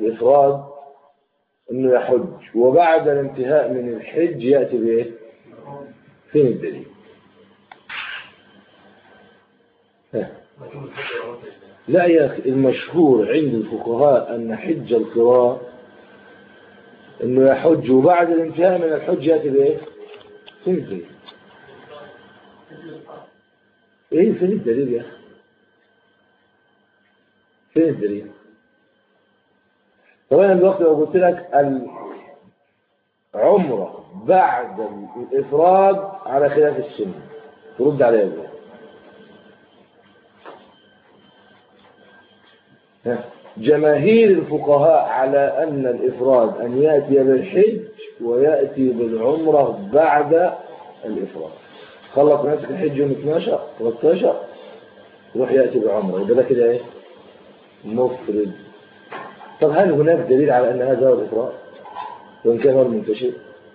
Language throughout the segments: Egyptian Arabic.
الإفراد أنه يحج وبعد الانتهاء من الحج يأتي بإيه فين الدليل ها. لا يا أخي المشهور عند الفقهاء أن حج القراء أنه يحج وبعد الانتهاء من الحج يأتي بإيه فين الدليل إيه فين الدليل يا أخي فين الدليل طب انا دلوقتي لو قلت لك العمرة بعد الإفراد على خلاف السنة ترد عليها ازاي؟ ها؟ جماهير الفقهاء على أن الإفراد أن يأتي بالحج ويأتي بالعمرة بعد الإفراد خلص نفسك الحج يوم 12 13 يروح يأتي بعمرة يبقى ده كده إيه؟ مفرد طب هل هناك دليل على أن هذا هو الإفراد وإن كان هو المنتشر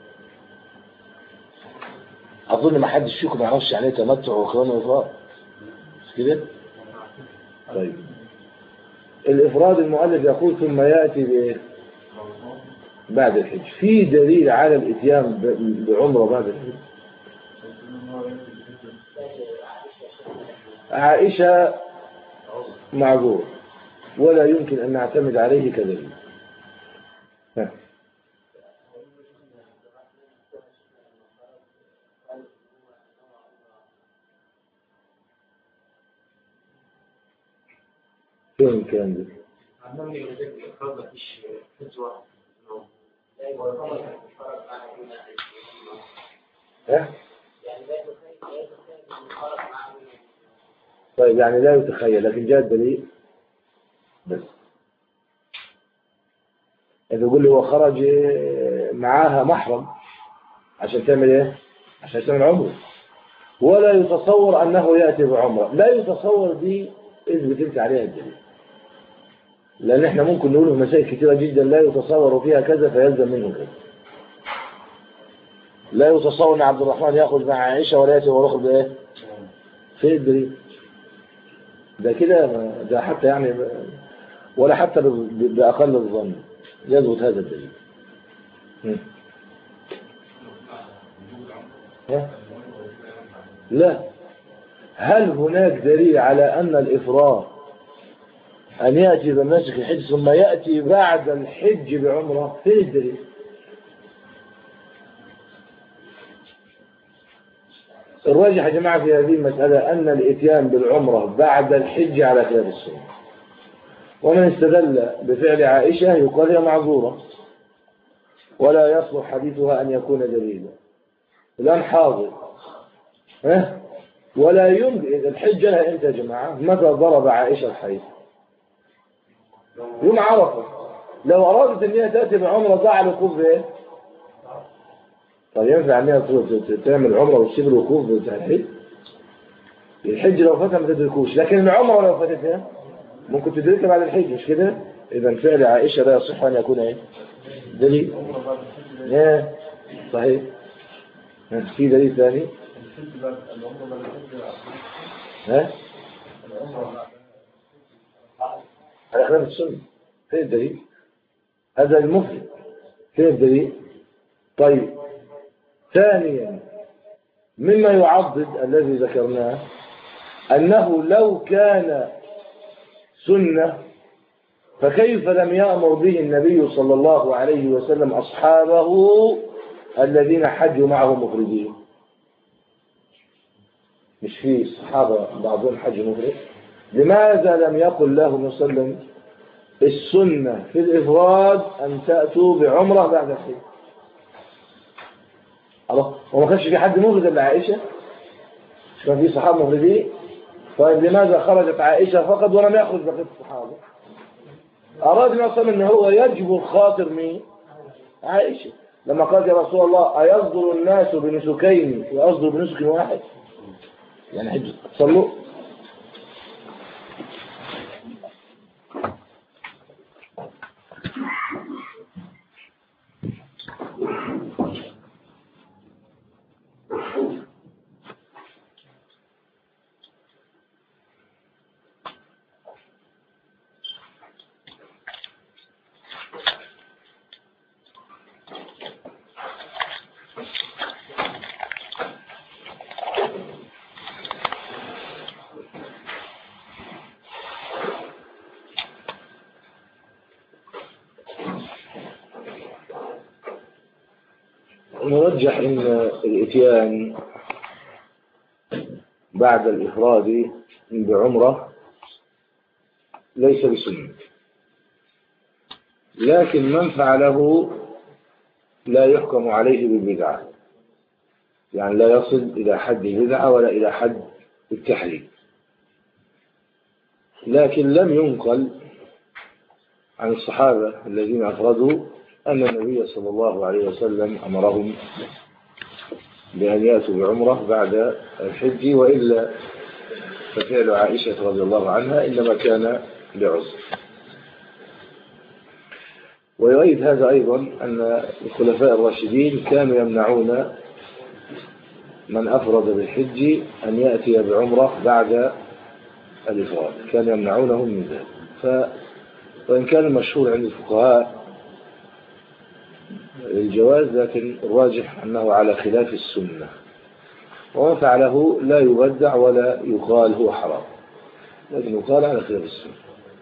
أظن ما حدش فيكم ما يعرفش يعني إيه تمتع وقران وإفراد مش كده طيب الإفراد المؤلف يقول ثم يأتي بإيه بعد الحج في دليل على الإتيان ب- بعمرة بعد الحج عائشة معذور ولا يمكن أن نعتمد عليه كدليل ها. فين كان ده؟ عندهم يوجد إفراد ما فيش حج واحد ها؟ طيب يعني لا يتخيل لكن جاء الدليل بس إذا يقول لي هو خرج معاها محرم عشان تعمل ايه عشان تعمل عمره ولا يتصور انه ياتي بعمره لا يتصور دي اثبت انت عليها الدليل لان احنا ممكن نقول في مسائل كثيره جدا لا يتصور فيها كذا فيلزم منه كذا لا يتصور ان عبد الرحمن ياخذ مع عائشه ولا ياتي ويخرج بايه في الدليل ده كده ده حتى يعني ولا حتى ب- بأقل الظن يثبت هذا الدليل مم. ها؟ لا هل هناك دليل على أن الإفراد أن يأتي بمناسك الحج ثم يأتي بعد الحج بعمرة فين الدليل الراجح يا جماعة في هذه المسألة أن الإتيان بالعمرة بعد الحج على خلاف السنة ومن استدل بفعل عائشة يقال هي معذورة ولا يصلح حديثها أن يكون دليلا الآن حاضر ها؟ ولا يمكن الحج لها امتى يا جماعة متى ضرب عائشة الحيض يوم عرفة لو أرادت أن هي تأتي بعمرة ضاع الوقوف بإيه؟ طب ينفع أن هي ت- ت- تعمل عمرة وتسيب الوقوف بتاع الحج؟ الحج لو فاتها ما تدركوش لكن العمرة لو فاتتها ممكن تدركها بعد الحج مش كده؟ إذا فعل عائشة لا يصح أن يكون إيه؟ دليل إيه؟ صحيح في دليل ثاني ها؟ على خلاف السنة فين الدليل؟ هذا المفرد فين الدليل؟ طيب ثانيا مما يعضد الذي ذكرناه أنه لو كان سنة فكيف لم يأمر به النبي صلى الله عليه وسلم أصحابه الذين حجوا معه مفردين مش في الصحابة بعضهم حج مفرد لماذا لم يقل له صلى الله عليه وسلم السنة في الإفراد أن تأتوا بعمرة بعد الحج الله وما كانش في حد مفرد إلا عائشة مش كان في صحابة مفردين طيب لماذا خرجت عائشة فقط ولم يخرج بقية الصحابة أراد النبي صلى الله عليه وسلم أن هو يجبر خاطر مين عائشة لما قال يا رسول الله أيصدر الناس بنسكين ويصدر بنسك واحد يعني حج صلوا نرجح ان الاتيان بعد الافراد بعمرة ليس بسنة لكن من فعله لا يحكم عليه بالبدعة يعني لا يصل إلى حد البدعة ولا إلى حد التحريم لكن لم ينقل عن الصحابة الذين أفردوا أن النبي صلى الله عليه وسلم أمرهم بأن يأتوا بعمرة بعد الحج وإلا ففعل عائشة رضي الله عنها إنما كان لعذر ويؤيد هذا أيضا أن الخلفاء الراشدين كانوا يمنعون من أفرد بالحج أن يأتي بعمرة بعد الإفراد كانوا يمنعونهم من ذلك ف وإن كان المشهور عند الفقهاء الجواز لكن الراجح أنه على خلاف السنة ومن فعله لا يبدع ولا يقال هو حرام لكن يقال على خلاف السنة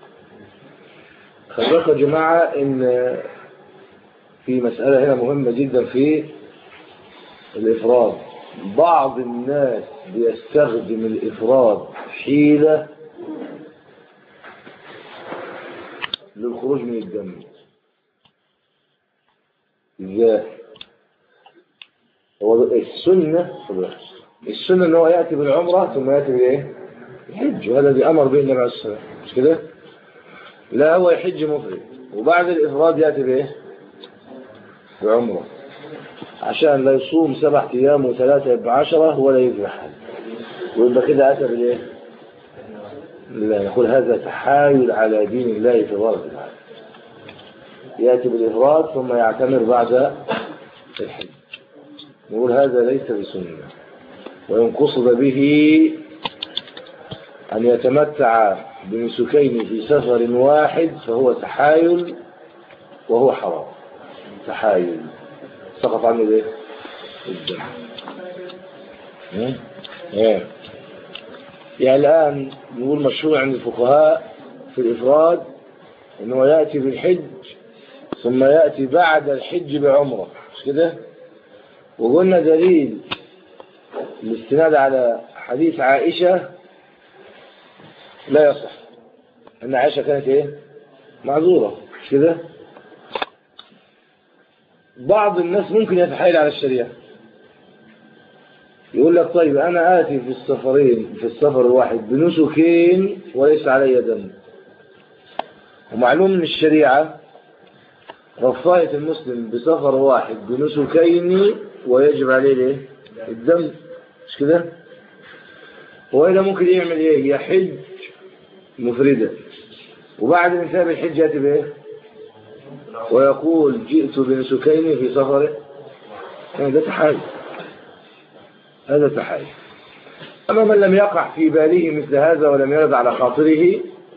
خلق يا جماعة إن في مسألة هنا مهمة جدا في الإفراد بعض الناس بيستخدم الإفراد حيلة للخروج من الدم ازاي هو السنة السنة ان هو يأتي بالعمرة ثم يأتي بالايه الحج وهذا الذي امر به النبي عليه الصلاة والسلام مش كده لا هو يحج مفرد وبعد الافراد يأتي بايه بعمرة عشان لا يصوم سبع ايام وثلاثة بعشرة ولا يذبح ويبقى كده اتى بالايه لا نقول هذا تحايل على دين الله تبارك وتعالى يأتي بالإفراد ثم يعتمر بعد الحج نقول هذا ليس بسنة وإن قصد به أن يتمتع بنسكين في سفر واحد فهو تحايل وهو حرام تحايل سقط عنه الايه؟ الدم ايه يعني الآن نقول مشروع عند الفقهاء في الإفراد أنه يأتي بالحج ثم يأتي بعد الحج بعمرة مش كده وقلنا دليل الاستناد على حديث عائشة لا يصح أن عائشة كانت إيه معذورة مش كده بعض الناس ممكن يتحايل على الشريعة يقول لك طيب أنا آتي في السفرين في السفر الواحد بنسكين وليس علي دم ومعلوم من الشريعة رفاية المسلم بسفر واحد بنسكين ويجب عليه الايه الدم مش كده هو هنا ممكن يعمل ايه يحج مفردا وبعد انتهاء الحج ياتي بايه ويقول جئت بنسكين في سفر يعني ده تحايل هذا تحايل أما من لم يقع في باله مثل هذا ولم يرد على خاطره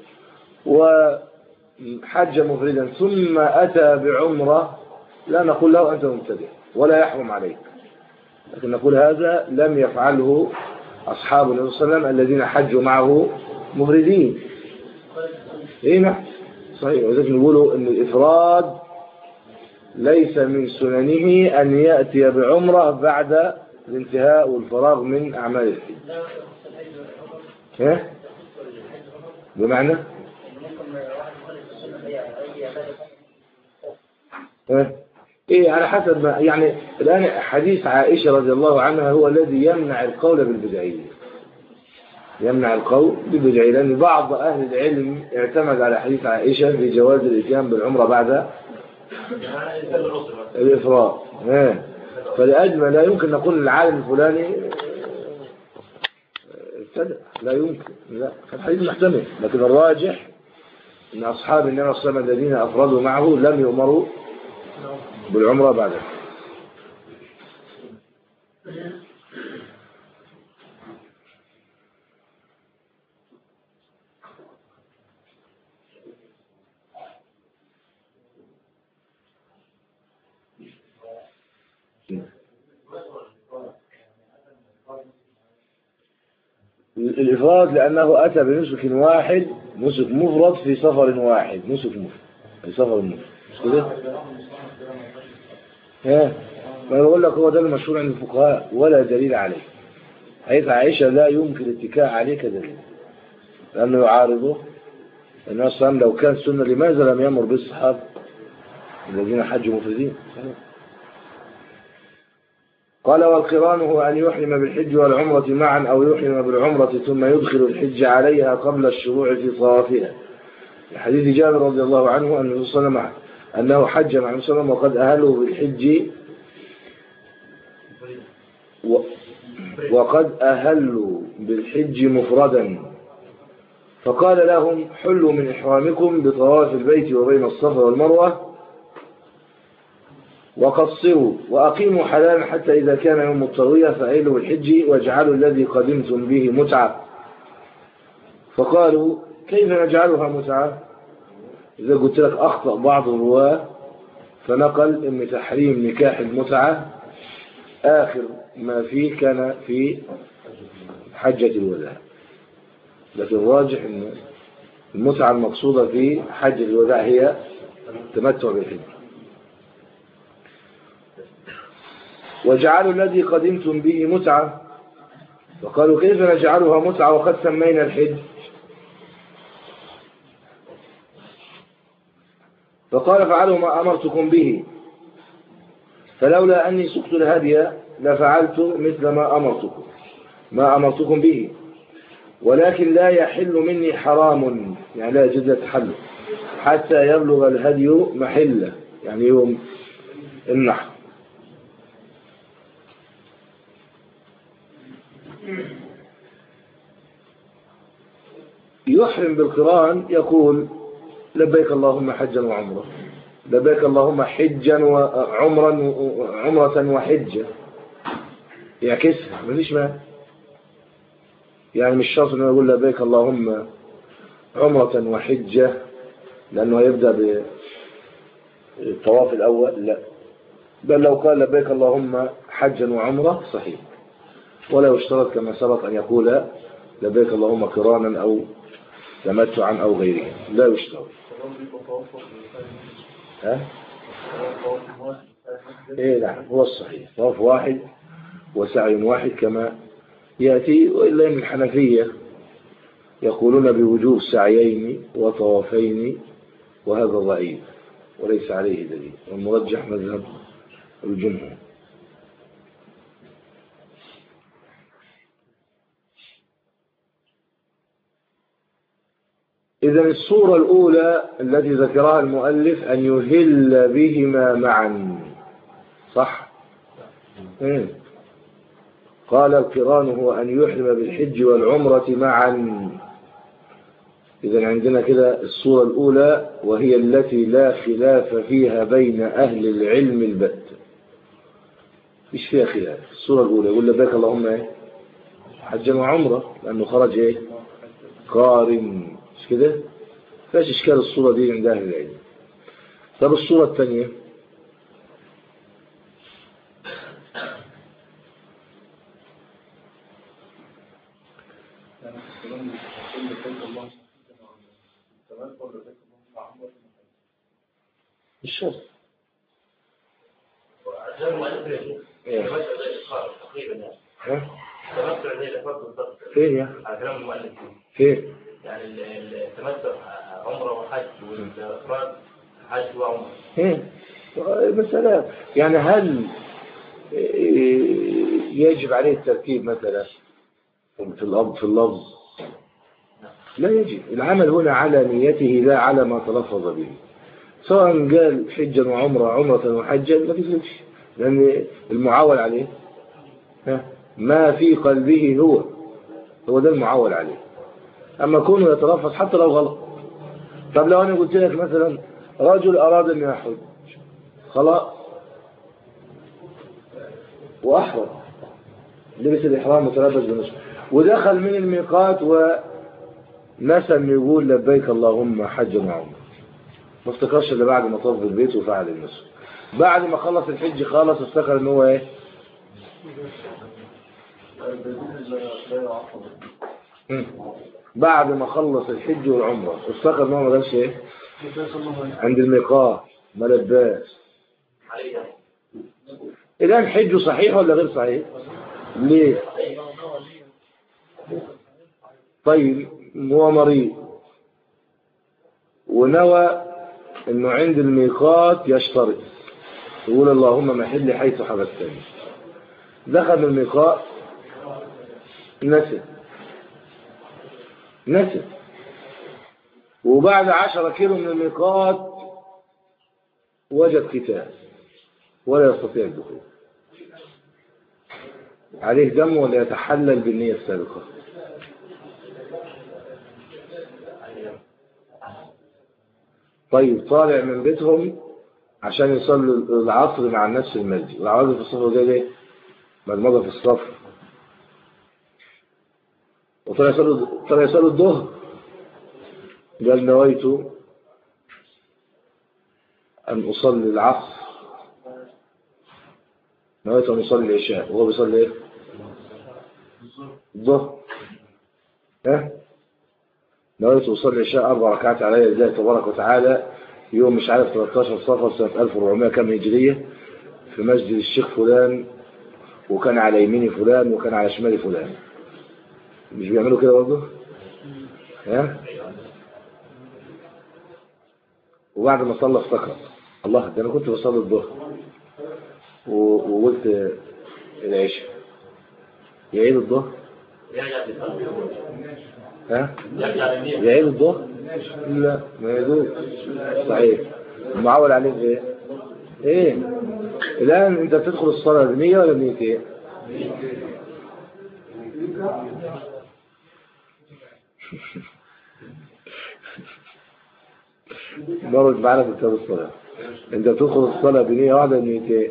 وحج مفردا ثم أتى بعمرة لا نقول له أنت مبتدئ ولا يحرم عليك لكن نقول هذا لم يفعله أصحاب النبي صلى الله عليه وسلم الذين حجوا معه مفردين إيه نعم صحيح وذلك نقولوا أن الإفراد ليس من سننه أن يأتي بعمرة بعد الانتهاء والفراغ من أعمال الحج ايه بمعنى ايه ايه على حسب ما يعني الآن حديث عائشة رضي الله عنها هو الذي يمنع القول بالبدعية يمنع القول بالبدعية لأن بعض أهل العلم اعتمد على حديث عائشة في جواز الإتيان بالعمرة بعد الإفراط ايه فلأجل لا يمكن نقول العالم الفلاني ابتدأ لا يمكن لا فالحديث محتمل لكن الراجح ان اصحاب النبي صلى الله عليه وسلم الذين افردوا معه لم يؤمروا بالعمره بعده الإفراد لأنه أتى بنسك واحد نسك مفرد في سفر واحد نسك مفرد في سفر مفرد مش كده؟ ها ما بقول لك هو ده المشهور عند الفقهاء ولا دليل عليه حيث عائشة لا يمكن الاتكاء عليه كدليل لأنه يعارضه النبي صلى الله عليه وسلم لو كان سنة لماذا لم يمر بالصحابة الذين حجوا مفردين قال والقران هو أن يحرم بالحج والعمرة معا أو يحرم بالعمرة ثم يدخل الحج عليها قبل الشروع في طوافها حديث جابر رضي الله عنه أن النبي صلى الله عليه وسلم أنه حج مع النبي صلى الله عليه وسلم وقد أهله بالحج و وقد أهلوا بالحج مفردا فقال لهم حلوا من إحرامكم بطواف البيت وبين الصفا والمروة وقصروا وأقيموا حلالا حتى إذا كان يوم التروية فأيلوا بالحج واجعلوا الذي قدمتم به متعة فقالوا كيف نجعلها متعة إذا قلت لك أخطأ بعض الرواة فنقل أن تحريم نكاح المتعة آخر ما فيه كان في حجة الوداع لكن الراجح أن المتعة المقصودة في حجة الوداع هي تمتع بالحج وجعلوا الذي قدمتم به متعة فقالوا كيف نجعلها متعة وقد سمينا الحج فقال فعلوا ما أمرتكم به فلولا أني سقت الهدي لفعلت مثل ما أمرتكم ما أمرتكم به ولكن لا يحل مني حرام يعني لا يجوز تحل حتى يبلغ الهدي محله يعني يوم النحر يحرم بالقران يقول لبيك اللهم حجا وعمرة لبيك اللهم حجا وعمرا عمرة وحجة يعكسها مفيش ما يعني مش شرط انه يقول لبيك اللهم عمرة وحجة لأنه يبدأ بالطواف الأول لا بل لو قال لبيك اللهم حجا وعمرة صحيح ولا يشترط كما سبق أن يقول لبيك اللهم قرانا أو تمتعا أو غيره لا يشترط ها؟ ايه نعم هو الصحيح طواف واحد وسعي واحد كما يأتي وإلا من الحنفية يقولون بوجوب سعيين وطوافين وهذا ضعيف وليس عليه دليل والمرجح مذهب الجمهور إذا الصورة الأولى التي ذكرها المؤلف أن يهل بهما معا صح؟ إيه؟ قال القران هو أن يحرم بالحج والعمرة معا إذا عندنا كده الصورة الأولى وهي التي لا خلاف فيها بين أهل العلم البت مش فيها خلاف الصورة الأولى يقول لبيك اللهم إيه حجا وعمرة لأنه خرج إيه قارن مش كده فاش إشكال الصورة دي عند أهل العلم طب الصورة الثانية مش شرط فين يا على كلام المؤلف فين يعني ال- ال- التمتع عمره وحج والافراد حج وعمره ايه مسألة يعني هل يجب عليه الترتيب مثلا في اللفظ في اللفظ لا يجب العمل هنا على نيته لا على ما تلفظ به سواء قال حجا وعمرة عمرة وحجا ما تفرقش لأن المعول عليه ها، ما في قلبه هو هو ده المعول عليه أما كونه يتلفظ حتى لو غلط طب لو أنا قلت لك مثلا رجل أراد أن يحج خلاص وأحرم لبس الإحرام متلبس بالنصف ودخل من الميقات ونسى أن يقول لبيك اللهم حجا وعمرة ما افتكرش اللي بعد ما طاف بالبيت وفعل النصف بعد ما خلص الحج خالص افتكر ان هو ايه مم. بعد ما خلص الحج والعمرة افتكر ان هو ما قالش ايه عند الميقات ما لباس عليه الآن حجه صحيح ولا غير صحيح ليه طيب هو مريض ونوى انه عند الميقات يشترط يقول اللهم محل حيث حبستني دخل الميقات نسي نسي وبعد عشرة كيلو من الميقات وجد قتال ولا يستطيع الدخول عليه دم ولا يتحلل بالنية السابقة طيب طالع من بيتهم عشان يصلي العصر مع الناس في المسجد العوازل في الصف ده ليه؟ مضمضة في الصف وطلع يصلي طلع يصلي الظهر قال نويت أن أصلي العصر نويت أن أصلي العشاء وهو بيصلي إيه؟ الظهر ها؟ نويت أصلي العشاء أربع ركعات علي لله تبارك وتعالى يوم مش عارف 13 صفر سنة 1400 كام هجرية في مسجد الشيخ فلان وكان على يميني فلان وكان على شمالي فلان مش بيعملوا كده برضه؟ ها؟ وبعد ما صلى افتكر الله ده انا كنت بصلي الظهر و- وقلت العشاء يعيد الظهر يرجع للصلاة. ها يرجع للنية يعيد الظهر لا ما يدوب صحيح المعول عليه ايه ايه الان انت بتدخل الصلاه بنيه ولا بنيه ايه مرج معانا في كتاب الصلاه انت بتدخل الصلاه بنيه واحده بنيه ايه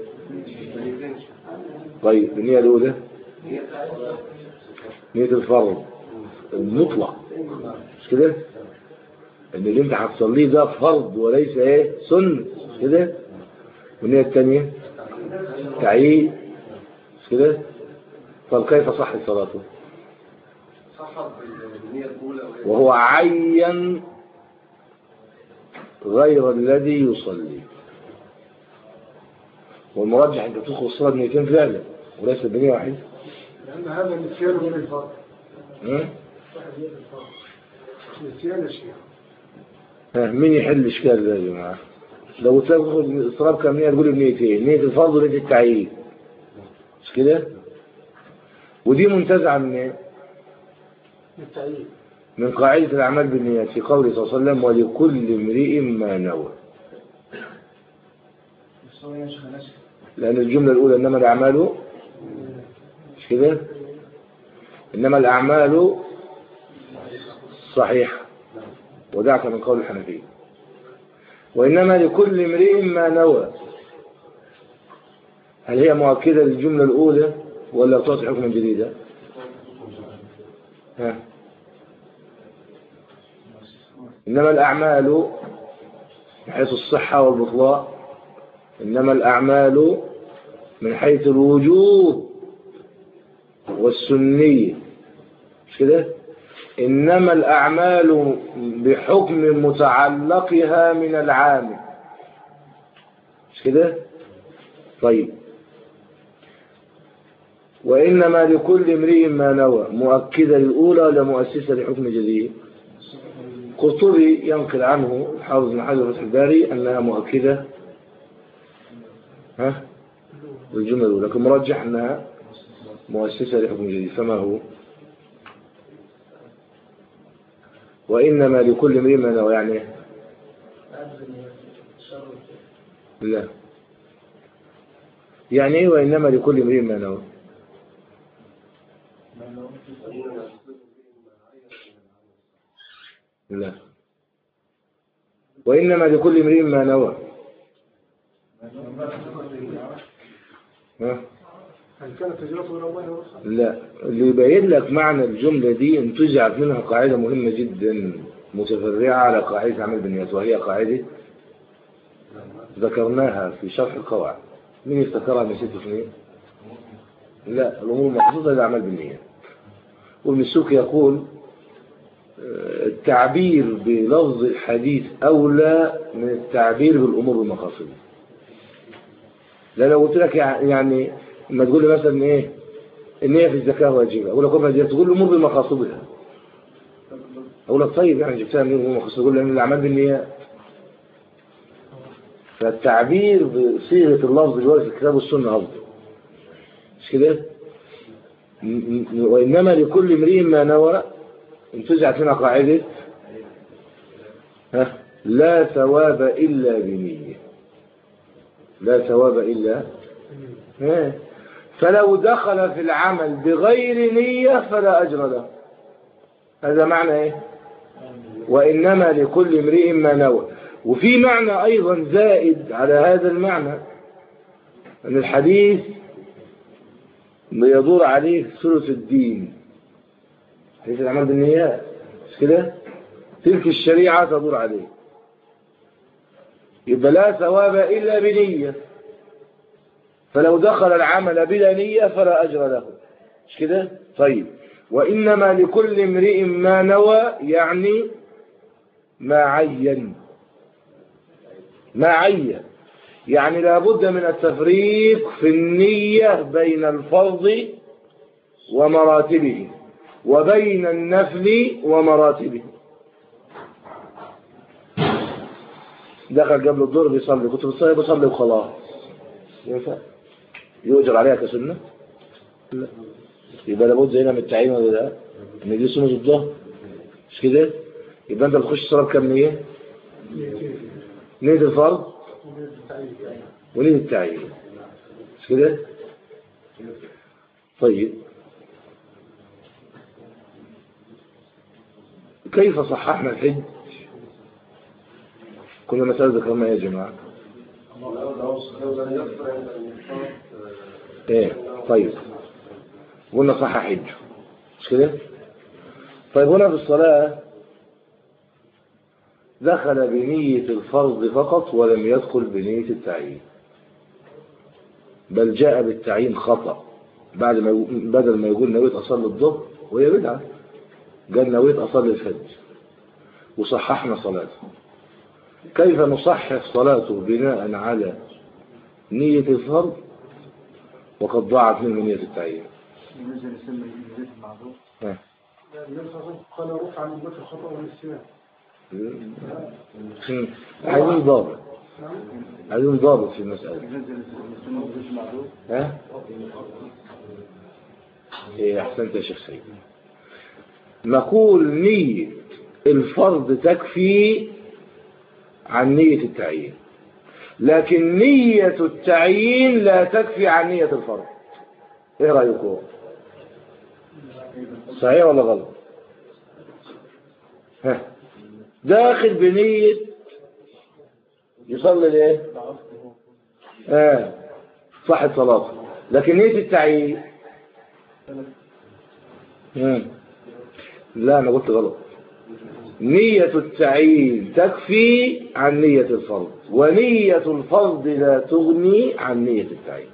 طيب النيه الاولى نيه الفرض المطلق مش كده ان اللي انت هتصليه ده فرض وليس ايه سنة مش كده والنية الثانية تعيين مش كده طب كيف صح صلاته وهو عين غير الذي يصلي والمرجح انت تدخل الصلاة بنيتين فعلا وليس بنية واحدة لأن هذا نسيان من الفرق ها؟ نسيان الشيء ها، مين يحل الاشكال ده يا جماعه لو تاخد اضطراب كامليه تقول بنيتين نيه الفرض ونيه التعيين مش كده ودي منتزعه من إيه؟ التعيين من قاعده الاعمال بالنيات في قوله صلى الله عليه وسلم ولكل امرئ ما نوى لان الجمله الاولى انما الاعمال مش كده انما الاعمال صحيحه ودعك من قول الحنفية وإنما لكل امرئ ما نوى هل هي مؤكدة للجملة الأولى ولا بتعطي حكما جديدا ها. إنما الأعمال من حيث الصحة والبطلان إنما الأعمال من حيث الوجوب والسنية مش كده إنما الأعمال بحكم متعلقها من العامل مش كده طيب وإنما لكل امرئ ما نوى مؤكدة للأولى ولا مؤسسة لحكم جديد قرطبي ينقل عنه حافظ بن حجر فتح الباري أنها مؤكدة ها الجملة الأولى لكن مرجح أنها مؤسسة لحكم جديد فما هو وإنما لكل امرئ ما نوى يعني إيه؟ لا يعني ايه وإنما لكل امرئ ما نوى لا وإنما لكل امرئ ما نوى ها؟ هل كانت هجرته إلى الله ورسوله؟ لا اللي يبين لك معنى الجملة دي انتزعت منها قاعدة مهمة جدا متفرعة على قاعدة عمل بالنيات وهي قاعدة ذكرناها في شرح القواعد مين يفتكرها من ست سنين؟ لا الأمور المقصودة للأعمال بالنيات وابن السوق يقول آه، التعبير بلفظ الحديث أولى من التعبير بالأمور المقاصدة لا لو قلت لك يع- يعني لما تقول لي مثلا ايه النية في الزكاة واجبة أقول لك كيف واجبة تقول له مر بمقاصدها أقول لك طيب يعني جبتها منين بمقاصدها تقول لأن الأعمال بالنيات فالتعبير بصيغة اللفظ اللي ورد في الكتاب والسنة أفضل مش كده؟ م- م- وإنما لكل امرئ ما نوى انتزعت هنا قاعدة ها لا ثواب إلا بنية لا ثواب إلا ها فلو دخل في العمل بغير نية فلا أجر له هذا معنى إيه وإنما لكل امرئ ما نوى وفي معنى أيضا زائد على هذا المعنى أن الحديث بيدور عليه ثلث الدين حديث الأعمال بالنيات مش كده تلك الشريعة تدور عليه يبقى لا ثواب إلا بنية فلو دخل العمل بلا نية فلا أجر له مش كده طيب وإنما لكل امرئ ما نوى يعني ما عين ما عين يعني لابد من التفريق في النية بين الفرض ومراتبه وبين النفل ومراتبه دخل قبل الظهر بيصلي كنت بتصلي بصلي وخلاص ينفع يؤجر عليها كسنة لا يبقى لابد زينا من التعيين ولا لا ان دي سنة الظهر مش كده يبقى انت بتخش الصلاة بكام نية نية الفرض ونية التعيين مش كده طيب كيف صححنا الحج كل مسألة ذكرنا يا جماعة ايه طيب قلنا صح حج مش كده طيب هنا في الصلاة دخل بنية الفرض فقط ولم يدخل بنية التعيين بل جاء بالتعيين خطأ بعد ما يقول- بدل ما يقول نويت أصلي الظهر وهي بدعة قال نويت أصلي الفجر وصححنا صلاته كيف نصحح صلاته بناء على نية الفرض وقد ضاعت منه نية التعيين ها. النبي صلى الله عليه وسلم قال رفع من بيت الخطأ والنسيان مم. عايزين ضابط نعم عايزين ضابط في المسألة ها؟ ايه احسنت يا شيخ سيد نقول نية الفرض تكفي عن نية التعيين لكن نية التعيين لا تكفي عن نية الفرض ايه رأيكم صحيح ولا غلط ها داخل بنية يصلي ليه اه صحت صلاته لكن نية التعيين مم. لا انا قلت غلط نية التعيين تكفي عن نية الفرض ونية الفرض لا تغني عن نية التعيين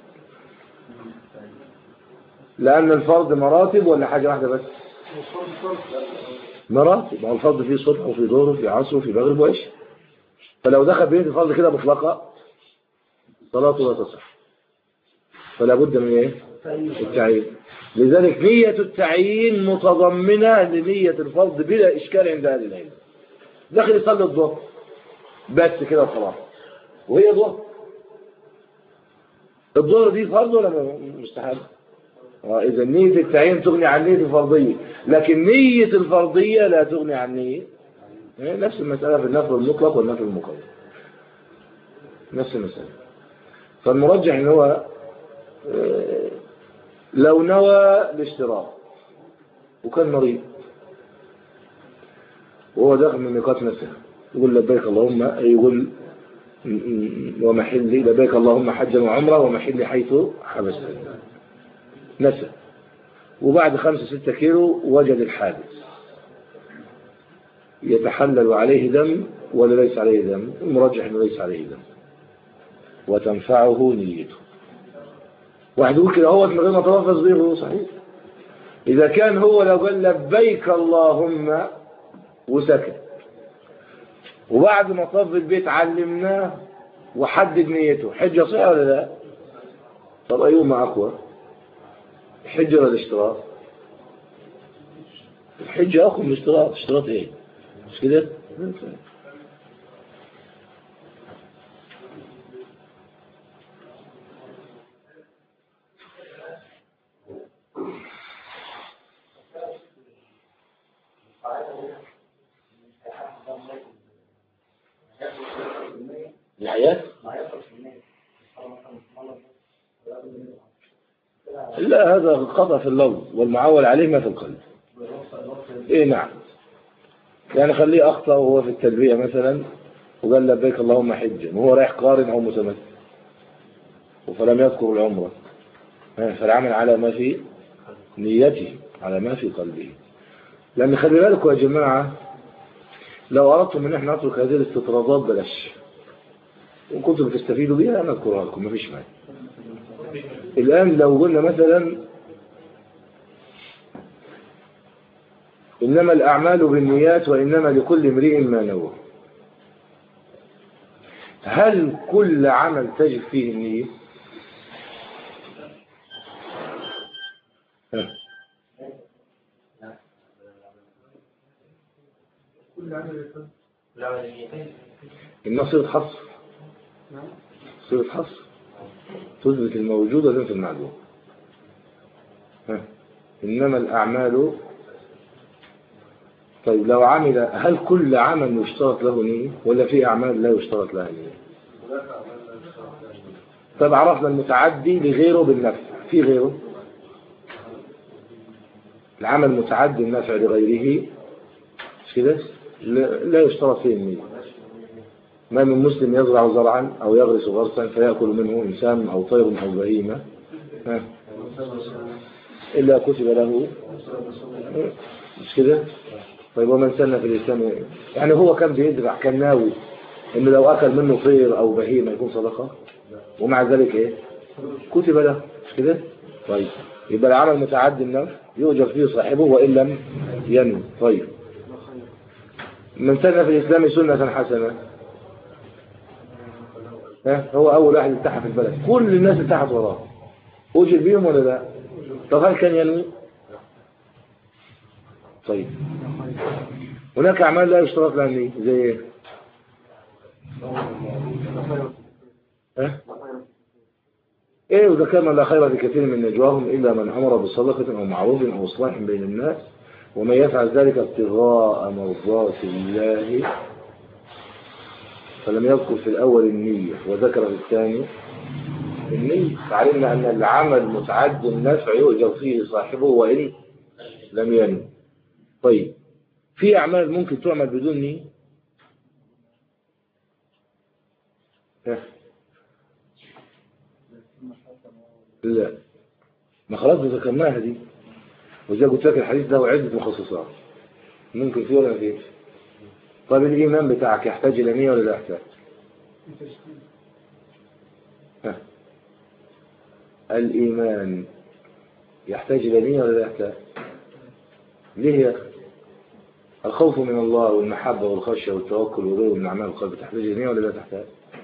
لأن الفرض مراتب ولا حاجة واحدة بس مراتب ما هو الفرض فيه صبح وفي ظهر وفي عصر وفي مغرب وعشاء فلو دخل بنية الفرض كده مطلقة صلاته لا تصح فلا بد من ايه التعيين لذلك نية التعيين متضمنة لنية الفرض بلا إشكال عند أهل العلم دخل يصلي الظهر بس كده وخلاص وهي ظهر الظهر دي فرض ولا مستحب؟ اه إذا نية التعيين تغني عن نية الفرضية لكن نية الفرضية لا تغني عن نية إيه، نفس المسألة في النفل المطلق والنفل المقيد نفس المسألة فالمرجح ان هو آه، لو نوى الاشتراك وكان مريض وهو داخل من ميقات نفسه يقول لبيك اللهم يقول م- م- ومحلي لبيك اللهم حجا وعمرة ومحلي حيث حبستني نسى وبعد خمسة ستة كيلو وجد الحادث يتحلل عليه دم ولا ليس عليه دم المرجح انه ليس عليه دم وتنفعه نيته واحد يقول كده هو من غير ما تلفظ به هو صحيح إذا كان هو لو قال لبيك اللهم وسكت وبعد ما طاف البيت علمناه وحدد نيته حجة صحيح ولا لا طب أيهما أقوى الحج ولا الاشتراط الحج أقوى من الاشتراط اشتراط إيه مش كده الحياة لا هذا قطع في اللفظ والمعول عليه ما في القلب ايه نعم يعني خليه اخطأ وهو في التلبية مثلا وقال لبيك اللهم حجا وهو رايح قارن او متمثل فلم يذكر العمرة فالعمل على ما في نيته على ما في قلبه لأن خلي بالكم يا جماعة لو أردتم أن احنا نترك هذه الاستطرادات بلاش وكنتم بتستفيدوا بيها أنا أذكرها لكم مفيش مانع الآن لو قلنا مثلا إنما الأعمال بالنيات وإنما لكل امرئ ما نوى هل كل عمل تجد فيه النية ها. كل عمل يفهم لا النيتين إنها صيغة حصر نعم صيغة حصر تثبت الموجود وتنفي المعدوم ها. إنما الأعمال طيب لو عمل هل كل عمل يشترط له نية ولا في أعمال لا يشترط لها نية طيب عرفنا المتعدي لغيره بالنفع في غيره العمل متعدي النفع لغيره مش كده لا لا يشترط فيه النية ما من مسلم يزرع زرعا أو يغرس غرسا فيأكل منه إنسان أو طير أو بهيمة ها. إلا كتب له مش كده طيب ومن سن في الإسلام يعني هو كان بيزرع كان ناوي إنه لو أكل منه طير أو بهيمة يكون صدقة ومع ذلك إيه كتب له مش كده طيب يبقى العمل متعدي النفع يؤجر فيه صاحبه وإن لم ينوي طيب من سن في الإسلام سنة حسنة ها هو أول واحد التحى في البلد كل الناس التحت وراه أجر بيهم ولا لا طب هل كان ينوي طيب هناك أعمال لا يشترط لها النية زي إيه ها ايه وإذا كان لا خير في كثير من نجواهم إلا من أمر بصدقة أو معروف أو إصلاح بين الناس ومن يفعل ذلك ابتغاء مرضات الله فلم يذكر في الأول النية وذكر في الثاني النية فعلمنا أن العمل متعد النفع يؤجر فيه صاحبه وإن لم ينوي طيب في أعمال ممكن تعمل بدون نية ها. لا ما خلاص ذكرناها دي وزي قلت لك الحديث ده عدة مخصصات ممكن فيه ولا ما فيش طيب الإيمان بتاعك يحتاج إلى نية ولا لا يحتاج ها. الإيمان يحتاج إلى نية ولا لا يحتاج ليه يا أخي الخوف من الله والمحبة والخشية والتوكل وغيره من أعمال القلب تحتاج إلى نية ولا لا تحتاج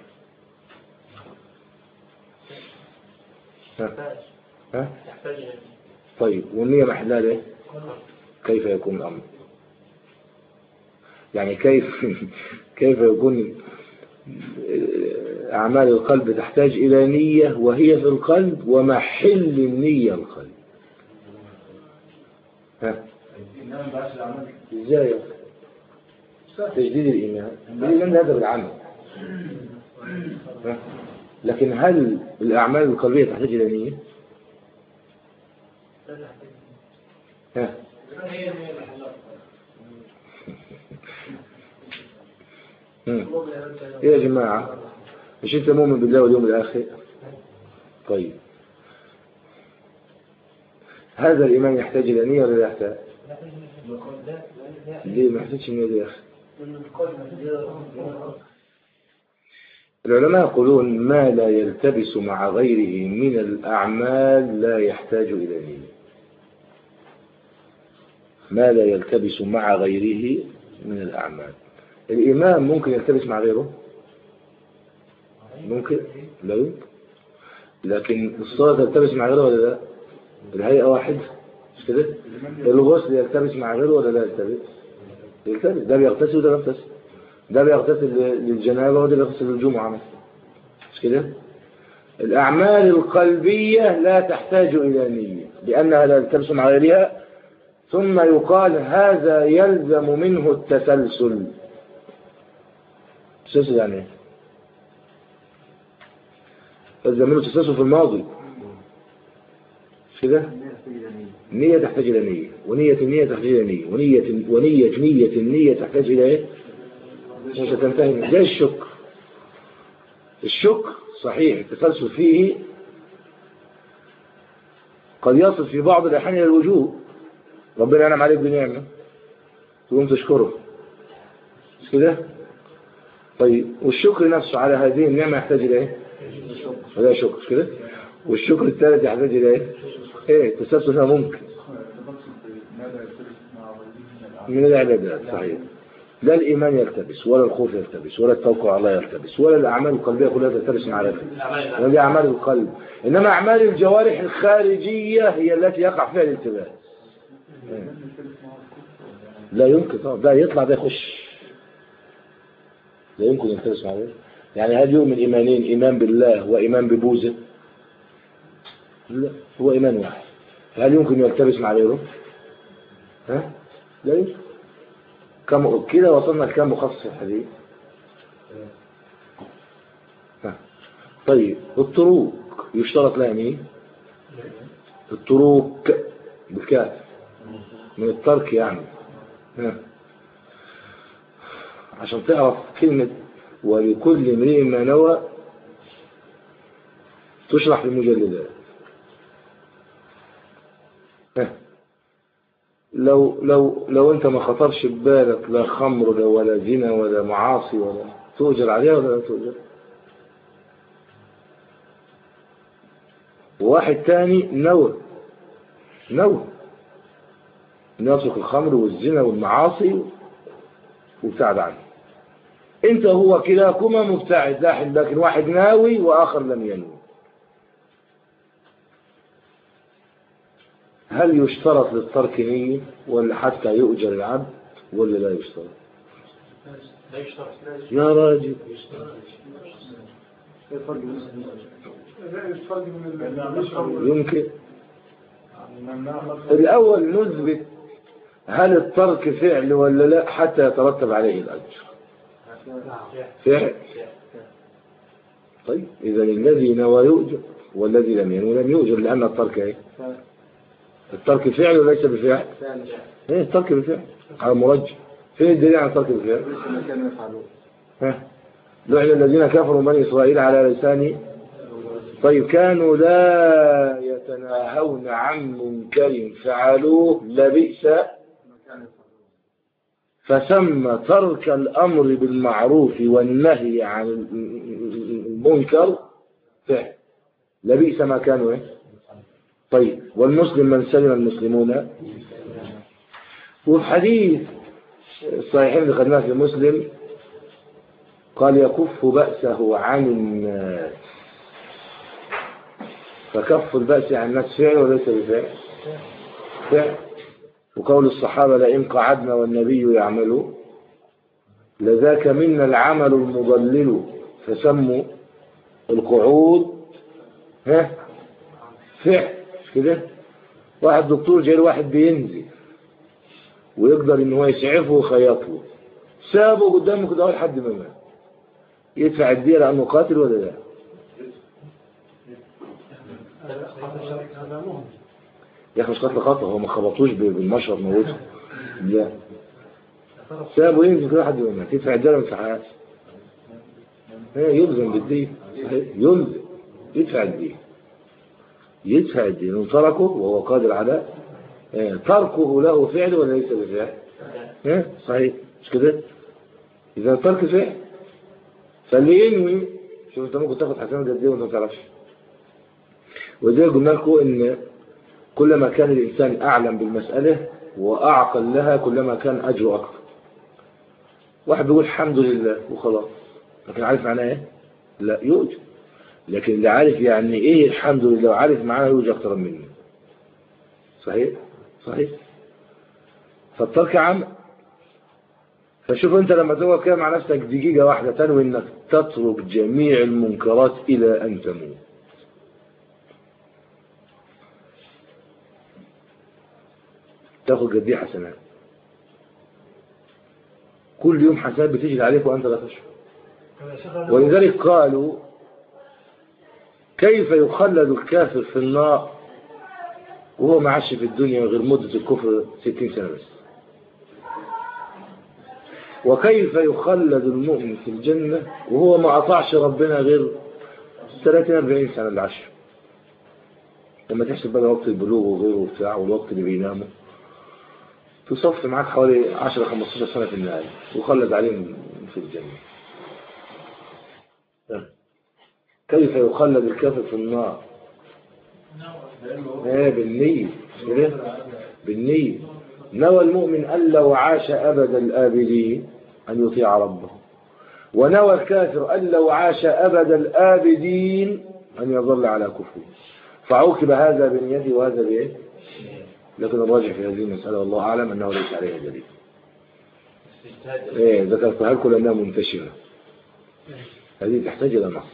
ها ها يحتاج إلى طيب والنية محلها ليه كيف يكون الأمر يعني كيف كيف يكون أعمال القلب تحتاج إلى نية وهي في القلب ومحل النية القلب ها ازاي تجديد الإيمان الإيمان ده هذا بالعمل ها؟ لكن هل الأعمال القلبية تحتاج إلى نية ها مم. ايه يا جماعة مش انت مؤمن بالله واليوم الآخر طيب هذا الإيمان يحتاج إلى نية ولا لا يحتاج ليه ما يحتاجش نية ليه يا أخي العلماء يقولون ما لا يلتبس مع غيره من الأعمال لا يحتاج إلى نية ما لا يلتبس مع غيره من الأعمال الإيمان ممكن يلتبس مع غيره ممكن لا يمكن لكن الصلاة تلتبس مع غيره ولا لا الهيئة واحد مش كده الغسل يلتبس مع غيره ولا لا يلتبس يلتبس ده بيغتسل وده بيغتسل ده بيغتسل للجنابة وده بيغتسل للجمعة مثلا مش كده الأعمال القلبية لا تحتاج إلى نية لأنها لا تلتبس مع غيرها ثم يقال هذا يلزم منه التسلسل التسلسل يعني ايه؟ يلزم منه التسلسل في الماضي مش كده النية تحتاج إلى نية ونية النية تحتاج إلى نية ونية ونية نية النية تحتاج إلى إيه؟ مش هتنتهي زي الشكر الشكر صحيح التسلسل فيه قد يصل في بعض الأحيان إلى الوجوب ربنا أنعم عليك بنعمة تقوم تشكره مش كده طيب والشكر نفسه على هذه النعمة يحتاج إلى إيه؟ هذا شكر مش كده والشكر الثالث يحتاج إلى إيه؟ إيه التسلسل هنا ممكن من العبادات صحيح لا الإيمان يلتبس ولا الخوف يلتبس ولا التوقع على الله يلتبس ولا الأعمال القلبية كلها تلتبس مع ذلك هذه أعمال القلب إنما أعمال الجوارح الخارجية هي التي يقع فيها الالتباس لا يمكن طبعا ده يطلع ده يخش لا يمكن يلتبس مع ذلك يعني هل يؤمن إيمانين إيمان بالله وإيمان ببوزة لا هو إيمان واحد هل يمكن يلتبس مع غيره ها لا يمكن كم كده وصلنا لكام مخصص في الحديث ها. طيب الطرق يشترط لها مين الطرق بالكاف من الترك يعني ها. عشان تعرف كلمة ولكل امرئ ما نوى تشرح في المجلدات ها. لو لو لو انت ما خطرش ببالك لا خمر ولا زنا ولا معاصي ولا تؤجر عليها ولا لا تؤجر وواحد تاني نوى نوى انه يترك الخمر والزنا والمعاصي وابتعد عنه انت هو كلاكما مبتعد لاحد لكن واحد ناوي واخر لم ينوي هل يشترط للترك نية ولا حتى يؤجر العبد ولا لا يشترط لا يشترط يا راجل الفرق من يمكن الأول نثبت هل الترك فعل ولا لا حتى يترتب عليه الأجر فعل طيب إذا الذي نوى يؤجر والذي لم ينوي لم يؤجر لأن الترك إيه الترك فعل وليس بفعل ايه الترك بفعل على مرجح فين الدليل على الترك بفعل ها لعن الذين كفروا بني إسرائيل على لسان طيب كانوا لا يتناهون عن منكر فعلوه لبئس فسمى ترك الأمر بالمعروف والنهي عن المنكر فعل لبئس ما كانوا ايه طيب والمسلم من سلم المسلمون وفي حديث الصحيحين اللي خدناه في مسلم قال يكف بأسه عن الناس فكف البأس عن الناس فعل وليس بفعل فعل وقول الصحابة لئن قعدنا والنبي يعمل لذاك منا العمل المضلل فسموا القعود ها فعل مش كده واحد دكتور جاي واحد بينزل ويقدر ان هو يسعفه ويخيط له سابه قدامه كده لحد ما مات يدفع الدية لانه قاتل ولا لا يا اخي مش قتل خطأ هو ما خبطوش بالمشرط موته لا سابه ينزل كده لحد ما مات يدفع الدية ولا ما يدفعهاش يلزم بالدية يلزم يدفع الدية يدفع الدين وتركه وهو قادر على تركه له فعل ولا ليس بفعل ها صحيح مش كده اذا ترك فعل فاللي ينوي شوف انت ممكن تاخد حسنات قد ايه وانت ما تعرفش وزي قلنا لكم ان كلما كان الانسان اعلم بالمساله واعقل لها كلما كان اجره اكثر واحد بيقول الحمد لله وخلاص لكن عارف معناه ايه لا يؤجر لكن اللي عارف يعني ايه الحمد لله وعارف معاه يوجد اكتر مني صحيح صحيح فالترك عمل فشوف انت لما تقعد كده مع نفسك دقيقة واحدة تنوي انك تترك جميع المنكرات الى ان تموت تاخد قد ايه حسنات كل يوم حسنات بتجري عليك وانت لا تشعر ولذلك قالوا كيف يخلد الكافر في النار وهو ما عاش في الدنيا غير مدة الكفر 60 سنة بس وكيف يخلد المؤمن في الجنة وهو ما أطاعش ربنا غير 30 40 سنة العشر لما تحسب بقى وقت البلوغ وغيره بتاع والوقت اللي بينامه تصف معاك حوالي 10 15 سنة في النهاية وخلد عليهم في الجنة كيف يخلد الكافر في النار ايه بالنية كده بالنية نوى المؤمن أن لو عاش أبد الآبدين أن يطيع ربه ونوى الكافر أن لو عاش أبد الآبدين أن يظل على كفره فعوقب هذا بنيته وهذا بإيه لكن الراجح في هذه المسألة والله أعلم أنه ليس عليها دليل إيه ذكرتها لكم لأنها منتشرة هذه تحتاج إلى نص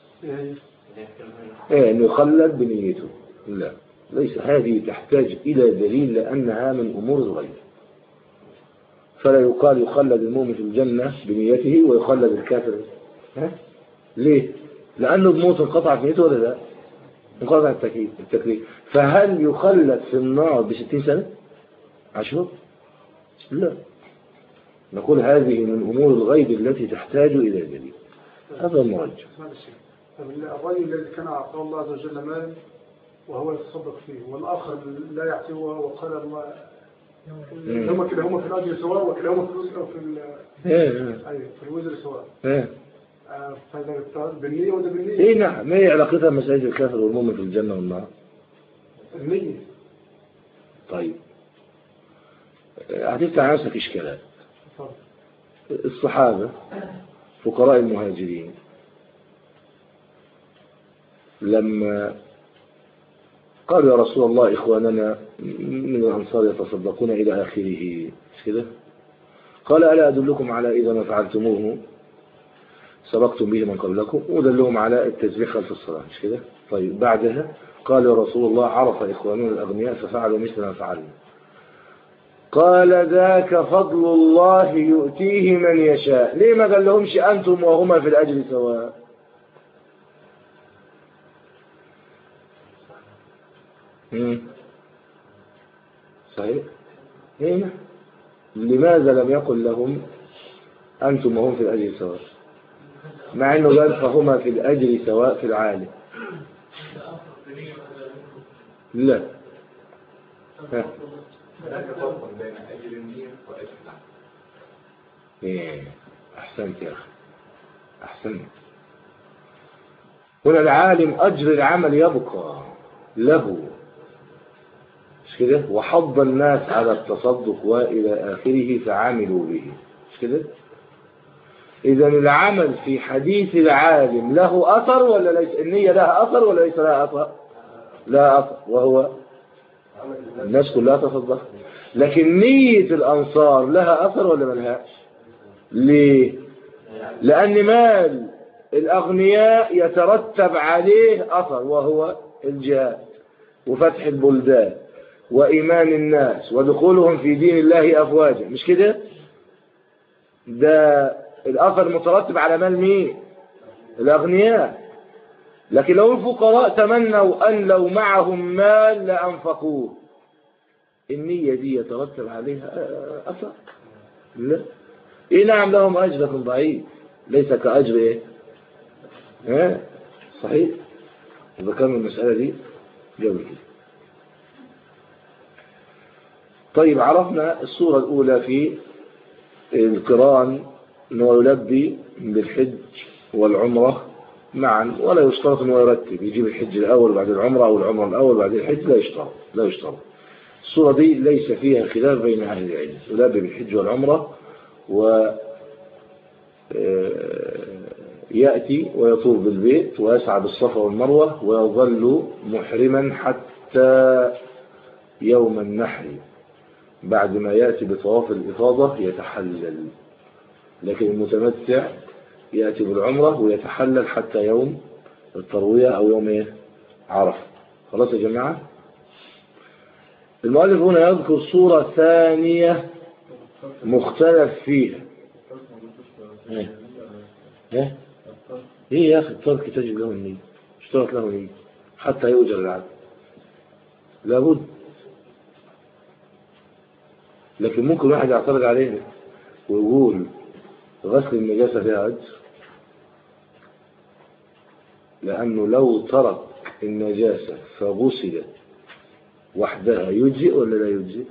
إيه أنه يخلد بنيته لا ليس هذه تحتاج إلى دليل لأنها من أمور الغيب فلا يقال يخلد المؤمن في الجنة بنيته ويخلد الكافر ها؟ ليه؟ لأنه بموت انقطع نيته ولا لا؟ انقطع التكليف التكليف فهل يخلد في النار بستين سنة؟ عشر؟ لا نقول هذه من أمور الغيب التي تحتاج إلى دليل هذا المرجع طب الرجل الذي كان أعطاه الله عز وجل مال وهو يتصدق فيه والآخر لا يعطيه وقال ما هما كلاهما في الأجر سواء وكلاهما في الوزر في ال ايه ايه أيوة في الوزر سواء ايه آه، فده بالنية وده بالنية ايه نعم ما هي علاقتها مسألة الكافر والمؤمن في الجنة والنار النية طيب هتفتح على نفسك إشكالات اتفضل. الصحابة فقراء المهاجرين لما قالوا يا رسول الله إخواننا من الأنصار يتصدقون إلى آخره مش كده قال ألا أدلكم على إذا ما فعلتموه سبقتم به من قبلكم ودلهم على التسبيح خلف الصلاة مش كده طيب بعدها قال يا رسول الله عرف إخواننا الأغنياء ففعلوا مثل ما فعلنا قال ذاك فضل الله يؤتيه من يشاء ليه ما قال لهمش أنتم وهما في الأجر سواء مم. صحيح هنا لماذا لم يقل لهم أنتم وهم في الأجر سواء مع أنه قال فهما في الأجر سواء في العالم لا ها. هناك فرق بين أجر النية وأجر العمل إيه. أحسنت يا أخي أحسنت هنا العالم أجر العمل يبقى له مش كده وحض الناس على التصدق وإلى آخره فعملوا به مش كده إذا العمل في حديث العالم له أثر ولا ليس النية لها أثر ولا ليس لها أثر لا أثر وهو الناس كلها تصدق لكن نية الأنصار لها أثر ولا ملهاش ليه لأن مال الأغنياء يترتب عليه أثر وهو الجهاد وفتح البلدان وإيمان الناس ودخولهم في دين الله أفواجا مش كده ده الأثر مترتب على مال مين الأغنياء لكن لو الفقراء تمنوا أن لو معهم مال لأنفقوه النية دي يترتب عليها أثر لا إيه نعم لهم أجر لكن ضعيف ليس كأجر إيه ها صحيح ذكرنا المسألة دي قبل كده طيب عرفنا الصورة الأولى في القران أنه يلبي بالحج والعمرة معا ولا يشترط أنه يرتب يجيب الحج الأول بعد العمرة أو العمرة الأول بعد الحج لا يشترط لا يشترط الصورة دي ليس فيها خلاف بين أهل العلم يلبي بالحج والعمرة و يأتي ويطوف بالبيت ويسعى بالصفا والمروة ويظل محرما حتى يوم النحر بعد ما يأتي بطواف الإفاضة يتحلل لكن المتمتع يأتي بالعمرة ويتحلل حتى يوم التروية أو يوم إيه؟ عرفة خلاص يا جماعة المؤلف هنا يذكر صورة ثانية مختلف فيها ايه ايه ايه يا اخي الترك تجب له النية اشترط له النية حتى يؤجر العبد لابد لكن ممكن واحد يعترض عليه ويقول غسل النجاسة فيها أجر لأنه لو ترك النجاسة فغسلت وحدها يجزئ ولا لا يجزئ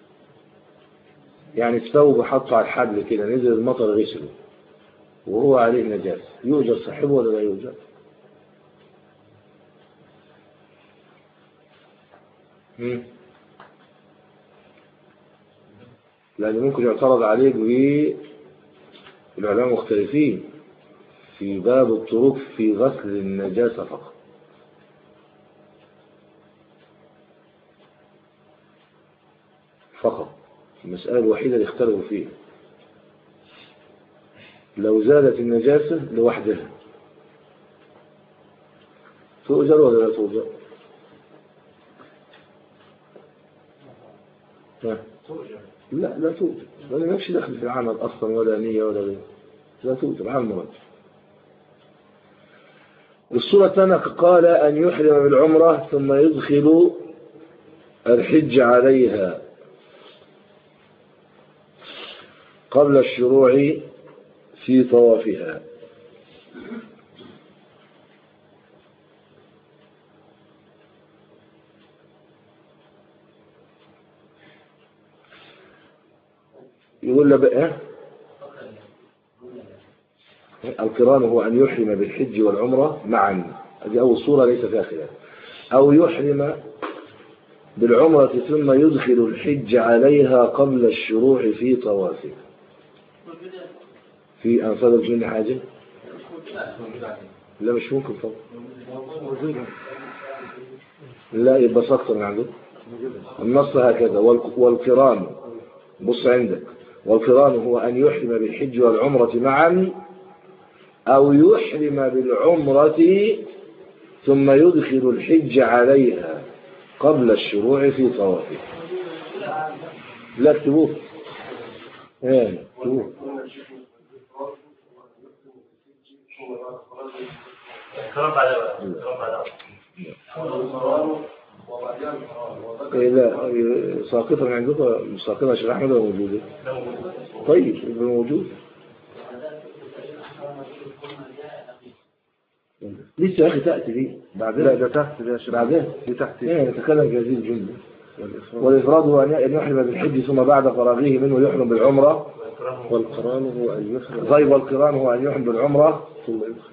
يعني الثوب حطه على الحبل كده نزل المطر غسله وهو عليه نجاسة يؤجر صاحبه ولا لا يؤجر مم. لأن ممكن يعترض عليه والعلماء مختلفين في باب الطرق في غسل النجاسة فقط فقط المسألة الوحيدة اللي اختلفوا فيها لو زالت النجاسة لوحدها تؤجر ولا لا تؤجر؟ ها؟ لا لا توجد ولا نفسي دخل في العمل أصلا ولا نية ولا غيره لا توجد عمل مرجع الصورة الثانية قال أن يحرم بالعمرة ثم يدخل الحج عليها قبل الشروع في طوافها يقول له بقى القران هو أن يحرم بالحج والعمرة معا هذه أول صورة ليس فيها خلاف أو يحرم بالعمرة ثم يدخل الحج عليها قبل الشروع في طوافه في أنصار الجن حاجة لا مش ممكن طبعا لا يبقى أكتر من عنده النص هكذا والق- والقران بص عندك والقران هو أن يحرم بالحج والعمرة معا أو يحرم بالعمرة ثم يدخل الحج عليها قبل الشروع في طوافه لا اكتبوه ايه اكتبوه كلام بعد كلام بعد إيه لا إيه، ساقطة من عندكم مش ساقطة يا شيخ أحمد ولا موجودة؟ ده موجود طيب يبقى موجود لسه يا أخي تأتي دي بعدين لا ده تحت ده يا شباب بعدين دي تحت ايه نتكلم في هذه الجملة والإفراد والإفراد هو أن يحرم بالحج ثم بعد فراغه منه يحرم بالعمرة والقران هو أن يحرم طيب والقران هو أن يحرم بالعمرة ثم يدخل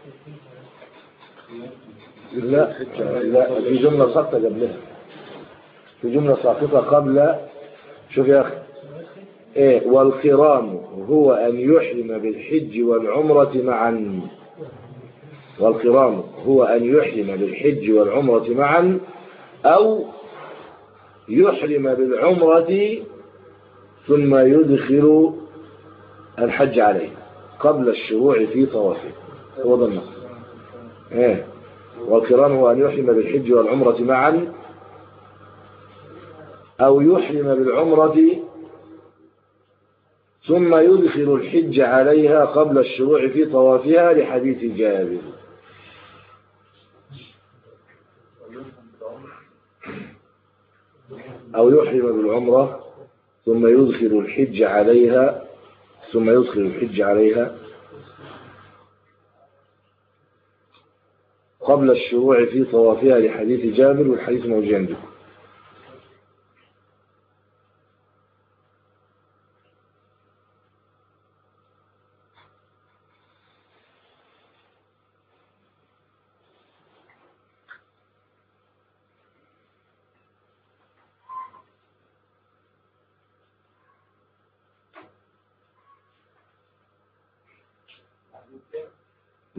لا لا في جملة ساقطة قبلها في جملة ساقطة قبل شوف يا أخي إيه والقران هو أن يحرم بالحج والعمرة معا والقران هو أن يحرم بالحج والعمرة معا أو يحرم بالعمرة ثم يدخل الحج عليه قبل الشروع في طوافه هو ده النص ايه والقران هو أن يحرم بالحج والعمرة معا أو يحرم بالعمرة ثم يدخل الحج عليها قبل الشروع في طوافها لحديث جابر أو يحرم بالعمرة ثم يدخل الحج عليها ثم يدخل الحج عليها قبل الشروع في طوافها لحديث جابر والحديث موجود عندكم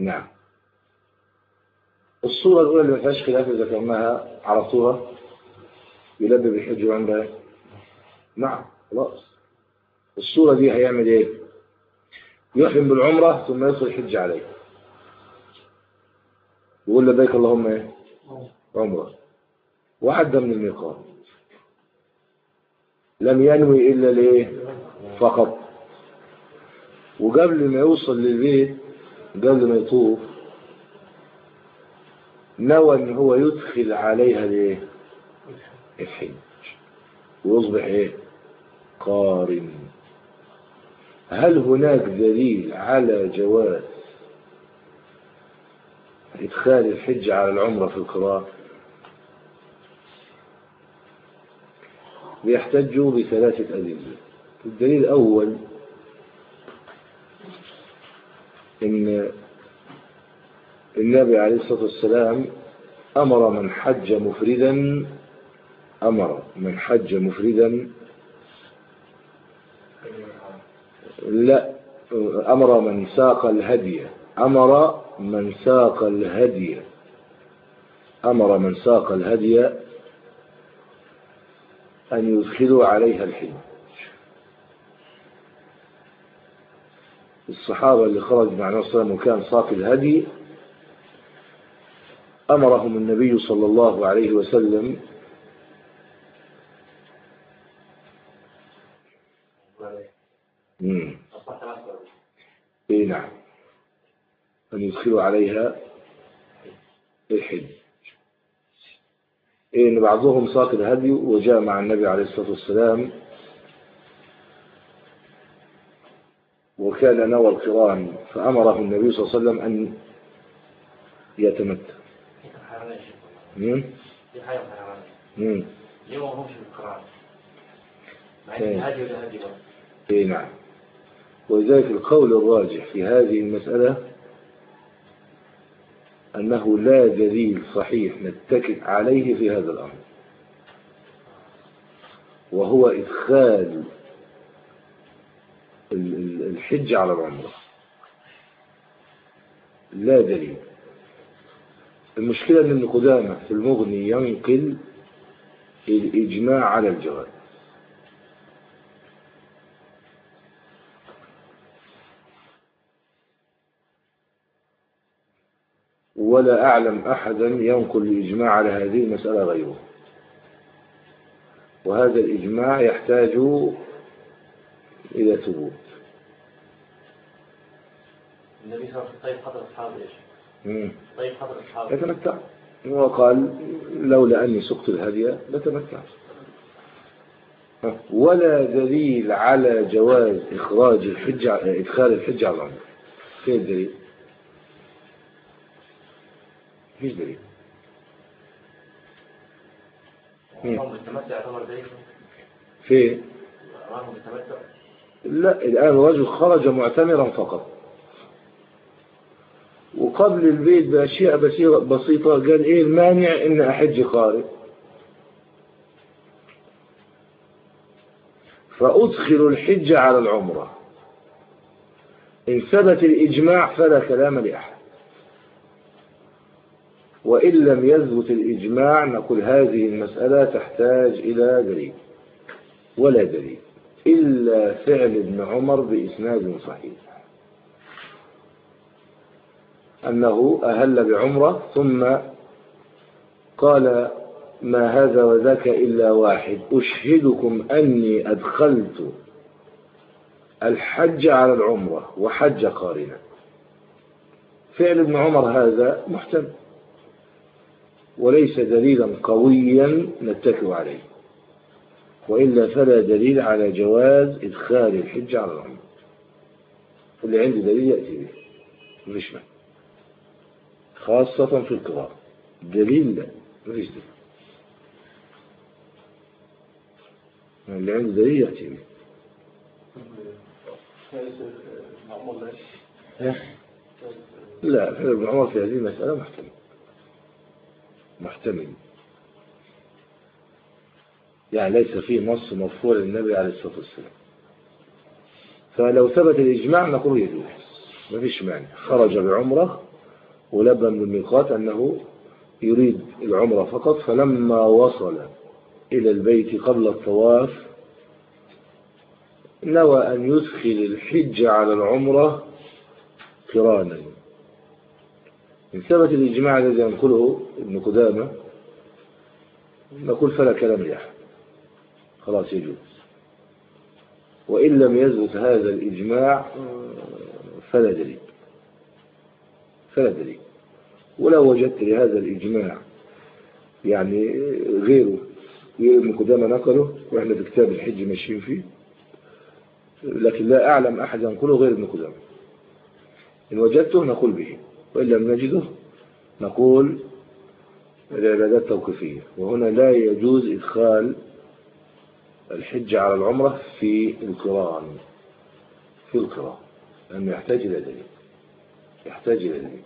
نعم الصورة الأولى اللي ما فيهاش خلاف اللي ذكرناها عرفتوها يلبي بالحج وعمره نعم خلاص الصورة دي هيعمل ايه يحرم بالعمرة ثم يدخل الحج عليه يقول لبيك اللهم ايه عمرة وعد من الميقات لم ينوي إلا ليه فقط وقبل ما يوصل للبيت قبل ما يطوف نوى ان هو يدخل عليها ليه الحج ويصبح ايه قارن هل هناك دليل على جواز إدخال الحج على العمرة في القراءة بيحتجوا بثلاثة أدلة الدليل الأول إن النبي عليه الصلاة والسلام أمر من حج مفردا أمر من حج مفردا لا أمر من ساق الهدي أمر من ساق الهدي أمر من ساق الهدي أن يدخلوا عليها الحج الصحابة اللي خرج مع النبي صلى الله عليه وسلم وكان ساق الهدي أمرهم النبي صلى الله عليه وسلم مم. أصبحت مسألة اي نعم أن يدخلوا عليها الحج إيه إن بعضهم ساق الهدي وجاء مع النبي عليه الصلاة والسلام وكان نوى القران فأمره النبي صلى الله عليه وسلم أن يتمتع في حيوانات مم؟ في حيوان حيوانات مم. ليه ما همش في القرآن مع إيه. إن هذه ولا هذه برضه اي نعم ولذلك القول الراجح في هذه المسألة أنه لا دليل صحيح نتكئ عليه في هذا الأمر وهو إدخال ال- ال- الحج على العمرة لا دليل المشكلة أن ابن قدامة في المغني ينقل الإجماع على الجواز ولا أعلم أحدا ينقل الإجماع على هذه المسألة غيره وهذا الإجماع يحتاج إلى ثبوت النبي صلى الله عليه وسلم طيب حضر أصحابه إيش مم. طيب حضر أصحابه يتمتع وقال لولا أني سقت الهدي لتمتع ولا دليل على جواز إخراج الحج إدخال الحج على العمر فين الدليل؟ فيش دليل مم. أمرهم بالتمتع يعتبر دليل فين؟ أمرهم بالتمتع لا الآن الرجل خرج معتمرا فقط وقبل البيت بأشياء بسيطة, بسيطة قال إيه المانع إن أحج قارئ فأدخل الحج على العمرة إن ثبت الإجماع فلا كلام لأحد وإن لم يثبت الإجماع نقول هذه المسألة تحتاج إلى دليل ولا دليل إلا فعل ابن عمر بإسناد صحيح أنه أهل بعمرة ثم قال ما هذا وذاك إلا واحد أشهدكم أني أدخلت الحج على العمرة وحج قارنا فعل ابن عمر هذا محتمل وليس دليلا قويا نتكئ عليه وإلا فلا دليل على جواز إدخال الحج على العمرة اللي عنده دليل يأتي به مفيش معنى خاصة في القراءة دليل لا مفيش دليل اللي عنده دليل يأتي به لا فعل ابن عمر في هذه المسألة محتمل محتمل يعني ليس فيه نص مرفوع للنبي عليه الصلاة والسلام فلو ثبت الإجماع نقول يجوز ما فيش مانع خرج بعمرة ولبى من الميقات أنه يريد العمرة فقط فلما وصل إلى البيت قبل الطواف نوى أن يدخل الحج على العمرة قرانا من ثبت الإجماع الذي ينقله ابن قدامة نقول فلا كلام لأحد خلاص يجوز وإن لم يثبت هذا الإجماع فلا دليل فلا دليل ولو وجدت لهذا الإجماع يعني غيره غير ابن قدامة نقله وإحنا في كتاب الحج ماشيين فيه لكن لا أعلم أحد ينقله غير ابن قدامة إن وجدته نقول به وإن لم نجده نقول العبادات توقيفية وهنا لا يجوز إدخال الحج على العمرة في القران في القران لأنه يحتاج إلى دليل يحتاج إلى دليل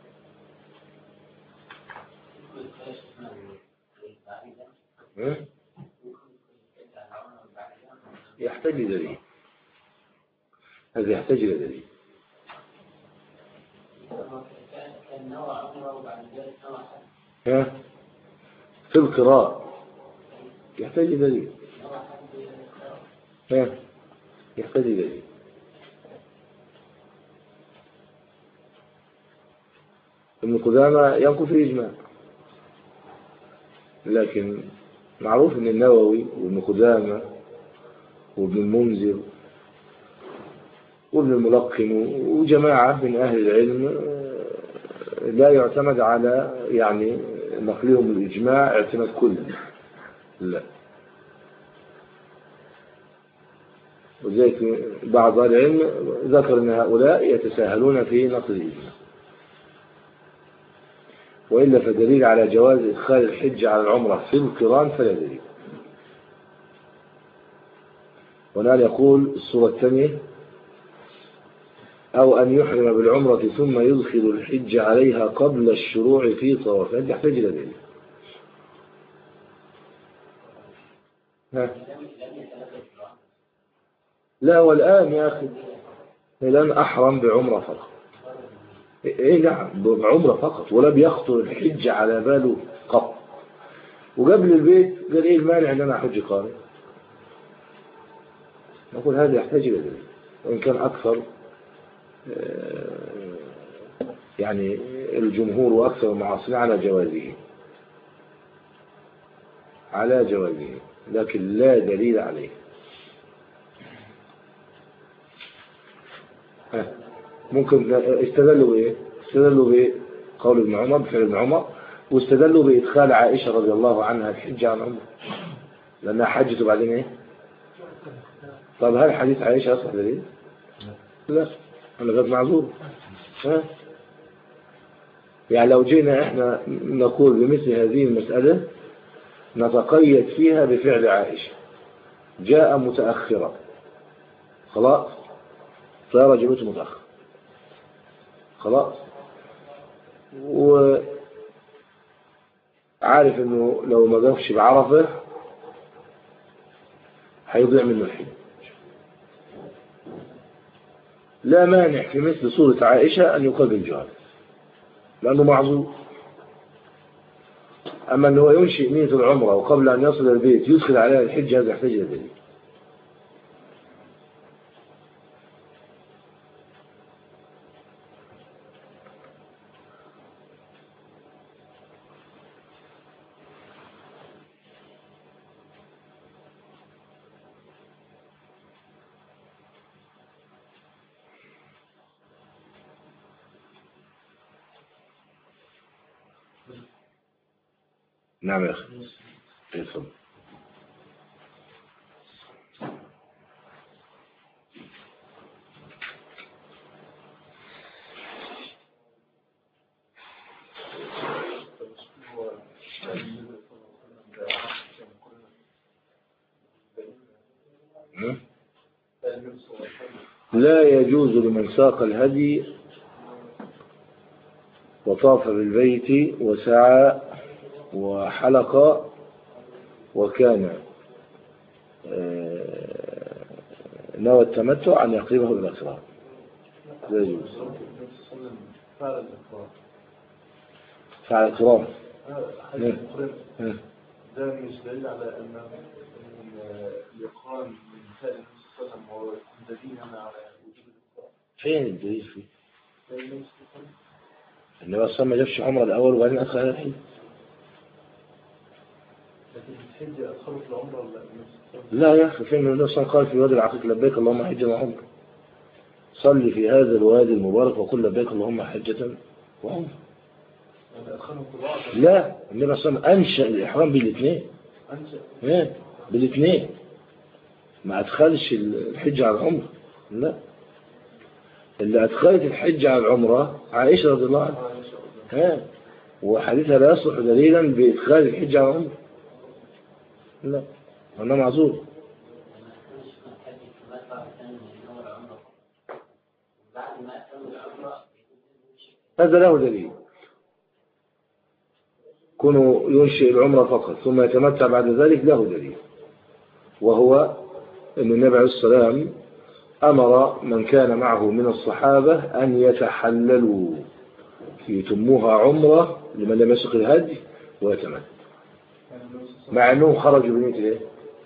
ها؟ يحتاج إلى دليل هذا يحتاج إلى دليل ها؟ في القراءة يحتاج إلى دليل ها؟ يحتاج إلى دليل ابن قدامة ينقل في الإجماع لكن معروف ان النووي وابن قدامة وابن المنذر وابن الملقن وجماعة من أهل العلم آه، لا يعتمد على يعني نقلهم الإجماع اعتماد كلي لا وذلك بعض أهل العلم ذكر أن هؤلاء يتساهلون في نقل الإجماع وإلا فدليل على جواز إدخال الحج على العمرة في القران فلا دليل ونال يقول الصورة الثانية أو أن يحرم بالعمرة ثم يدخل الحج عليها قبل الشروع في طواف هذا يحتاج إلى دليل ها لا والآن يا أخي الآن أحرم بعمرة فقط إيه نعم بعمرة فقط ولا بيخطر الحج على باله قط وقبل البيت قال إيه المانع أن أنا أحج قارئ نقول هذا يحتاج إلى دليل وإن كان أكثر آه، يعني الجمهور وأكثر المعاصرين على جوازه على جوازه لكن لا دليل عليه ممكن استدلوا بإيه استدلوا بقول ابن عمر بفعل ابن عمر واستدلوا بإدخال عائشة رضي الله عنها الحج عن عمر لأنها حجت وبعدين إيه طب هل حديث عائشة أصح دليل لا أنا غير معذور ها يعني لو جينا احنا نقول بمثل هذه المسألة نتقيد فيها بفعل عائشة جاء متأخرا خلاص صار جبته متأخر خلاص وعارف انه لو ما قفش بعرفه هيضيع منه الحج لا مانع في مثل صورة عائشة أن يقابل بالجهاد لأنه معذور أما أنه ينشئ نية العمرة وقبل أن يصل البيت يدخل عليها الحج هذا يحتاج إلى دليل نعم يا أخي تفضل لا يجوز لمن ساق الهدي وطاف بالبيت وسعى وحلق وكان آه، نوى التمتع أن يقربه بالأسرار لا يجوز فعل القران حاجة نعم. مقرن ها. ده مش دليل على أن أن الإقران من فعل النبي صلى الله عليه وسلم هو يكون دليلا على وجوب الإقران فين الدليل فيه؟ فإن النبي صلى الله عليه وسلم النبي صلى الله عليه وسلم ما جابش عمره الاول وبعدين ادخل على الحج لكن الحج أدخله في العمرة ولا النبي صلى الله عليه وسلم لا يا اخي فين النبي صلى الله عليه وسلم قال في وادي العقيق لبيك اللهم حجا وعمره صل في هذا الوادي المبارك وقل لبيك اللهم حجة وعمره يعني أدخله في الوعد لا النبي صلى الله عليه وسلم انشا الاحرام بالاثنين أنشأ ايه بالاثنين ما ادخلش الحج على العمره لا اللي ادخلت الحج على العمره عائشه رضي الله عنها آه إن شاء الله ها وحديثها لا يصلح دليلا بادخال الحج على العمره لا انا معذور هذا له دليل كونه ينشئ العمرة فقط ثم يتمتع بعد ذلك له دليل وهو أن النبي عليه السلام أمر من كان معه من الصحابة أن يتحللوا يتموها عمرة لمن لم يسق الهدي ويتمتع يعني النبي صلى الله عليه مع أنهم خرجوا بنية إيه؟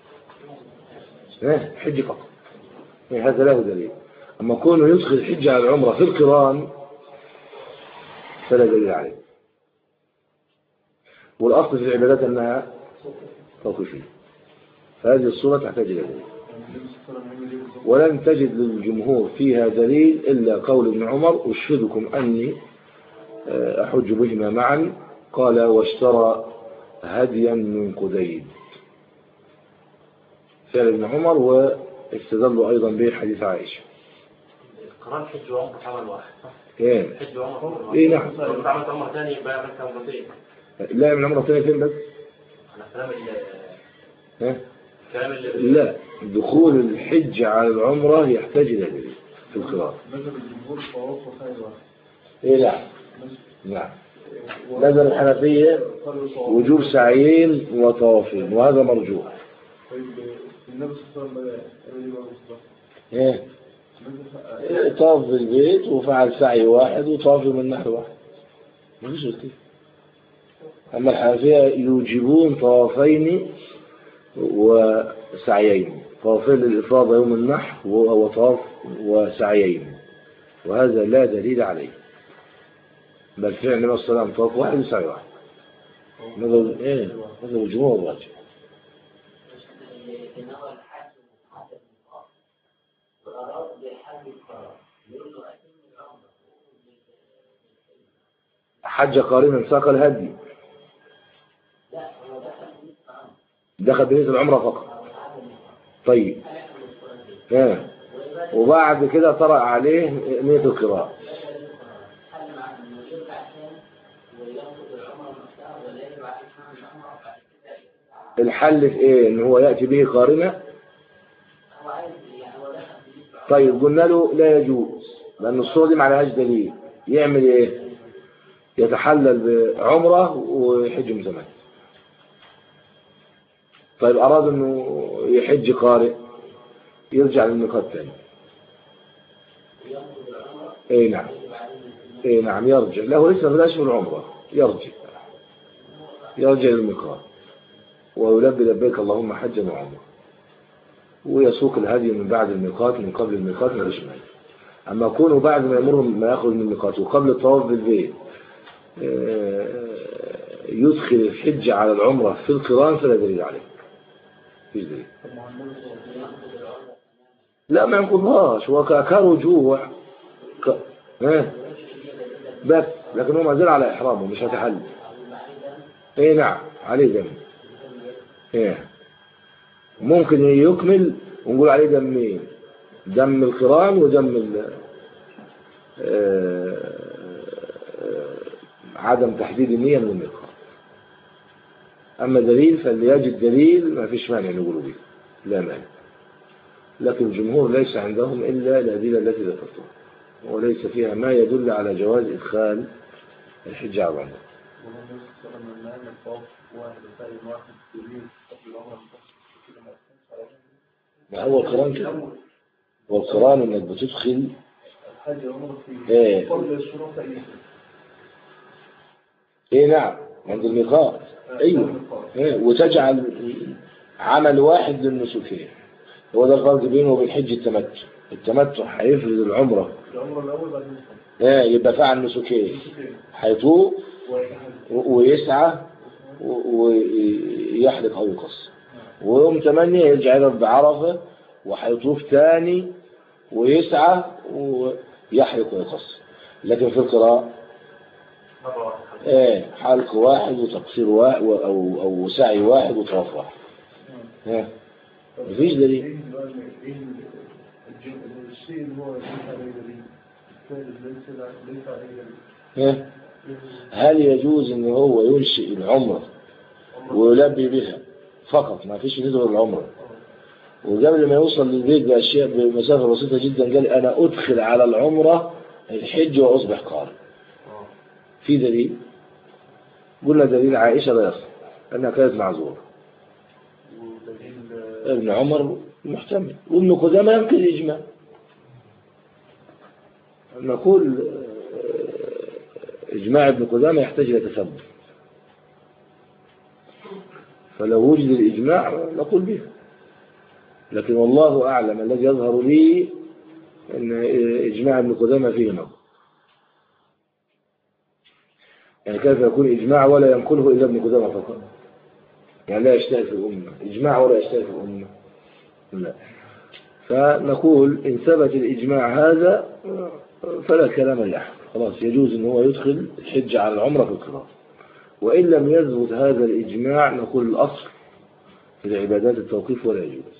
إيه؟ حج فقط إيه هذا له دليل أما كونه يدخل الحج على العمرة في القران فلا دليل عليه والأصل في العبادات أنها توقيفية فهذه الصورة تحتاج إلى دليل وسلم يعني النبي صلى الله عليه وسلم يعمل إيه بالظبط؟ ولن تجد للجمهور فيها دليل إلا قول ابن عمر أشهدكم أني آه، أحج بهما معا قال واشترى هديا من قديد فعل ابن عمر واستدلوا أيضا به حديث عائشة القران حج وعمره في عمل واحد صح؟ إيه حج وعمره في عمل واحد إيه نعم لو انت عملت عمره ثاني يبقى عملت عمرتين لا ابن عمر ثاني فين بس على كلام ال ها؟ كلام ال لا دخول الحج على العمرة يحتاج إلى دليل في القراءة مذهب الجمهور طواف وسعي واحد إيه نعم ماشي نعم نزل الحنفية قالوا طواف. وجوب سعيين وطوافين وهذا مرجوح طيب النبي صلى الله عليه وسلم يعمل إيه بقى بالظبط؟ ايه النبي صلى- طاف بالبيت وفعل سعي واحد وطاف من ناحية واحد ما فيش كده أما الحنفية يوجبون طوافين وسعيين طوافين للإفاضة يوم النحر وهو طاف وسعيين وهذا لا دليل عليه بل فعل النبي صلى الله عليه وسلم طاف واحد وسعي واحد هذا ايه هذا الجمهور الراجح إنما الحج متحدث بالقرار والأراد بالحج القرار يقول له أتم العمرة حج قارنا ساق الهدي لا هو دخل في القرار دخل بنية العمرة فقط أو العدم طيب هيعمل القرآن دي ها. وبعد كده طرأ عليه نية القراءة بدل القرار هل مع إنه يرجع تاني وياخد العمرة نفسها ولا يرجع يتمام العمرة وبعد كده يرجع؟ الحل في ايه ان هو يأتي به قارنة هو عايز يعني هو دخل في القرار طيب قلنا له لا يجوز لان الصورة دي ما عليهاش دليل يعمل ايه يتحلل بعمرة ويحج متمتع طيب اراد انه يحج قارئ يرجع للميقات تاني وياخد العمرة اي نعم اي نعم يرجع له لسه بلاش من العمرة يرجع يرجع للميقات ويلبي لبيك اللهم حجا وعمرة ويسوق الهدي من بعد الميقات من قبل الميقات ما فيش مانع اما كونه بعد ما يمر ما يخرج من الميقات وقبل الطواف بالبيت آه، يدخل الحج على العمرة في القران فلا دليل عليه مفيش دليل طب مع النبي صلى الله عليه وسلم لا ما ينقضهاش هو ك- كرجوع ك... ها بس لكن هو ما زال على إحرامه مش هتحل ايه نعم عليه دم ايه ممكن يكمل ونقول عليه دمين دم القران ودم ال... آه، آه، عدم تحديد النية من الميقات أما دليل فاللي يجد دليل ما فيش مانع نقوله به لا مانع لكن الجمهور ليس عندهم إلا الأدلة التي ذكرتها وليس فيها ما يدل على جواز إدخال الحج على العمرة والنبي صلى الله عليه وسلم لما يعمل طواف واحد وسعي واحد يمين قبل العمرة كده ما يكونش على ما هو القرآن كده والقرآن إنك بتدخل الحج عمرة في إيه. قبل الشروط أي ايه نعم عند الميقات ايوه إيه وتجعل عمل واحد للنسكين هو ده الفرق بينه وبين حج التمتع التمتع هيفرد العمرة العمر الأول بعد النصف ايه يبقى فعل نسكين هيطوف و- ويسعى و- ويحلق او يقص ويوم 8 يرجع يضرب بعرفه وهيطوف تاني ويسعى ويحلق ويقص لكن في القراءة مرة واحدة ايه حلق واحد وتقصير واحد و- او او سعي واحد وطواف واحد ايه مفيش دليل ايه بقى ايه الج- الشيء اللي هو ليس عليه دليل الثالث ليس ليس عليه دليل ايه هل يجوز ان هو ينشئ العمرة ويلبي بها فقط ما فيش في غير العمرة وقبل ما يوصل للبيت بأشياء بمسافة بسيطة جدا قال أنا أدخل على العمرة الحج وأصبح قارئ في دليل قلنا دليل عائشة لا يصل أنها كانت معذورة ودليل ابن عمر محتمل وابن قدامى يمكن الإجماع نقول آه، إجماع ابن قدامى يحتاج إلى تثبت فلو وجد الإجماع نقول به لكن والله أعلم الذي يظهر لي أن إجماع ابن قدامى فيه نظر يعني كيف يكون إجماع ولا ينقله إلا ابن قدامى فقط يعني لا يشتهر في الأمة إجماع ولا يشتهر في الأمة لا فنقول إن ثبت الإجماع هذا فلا كلام لأحد خلاص يجوز أن هو يدخل الحج على العمرة في القراءة وإن لم يثبت هذا الإجماع نقول الأصل في العبادات التوقيف ولا يجوز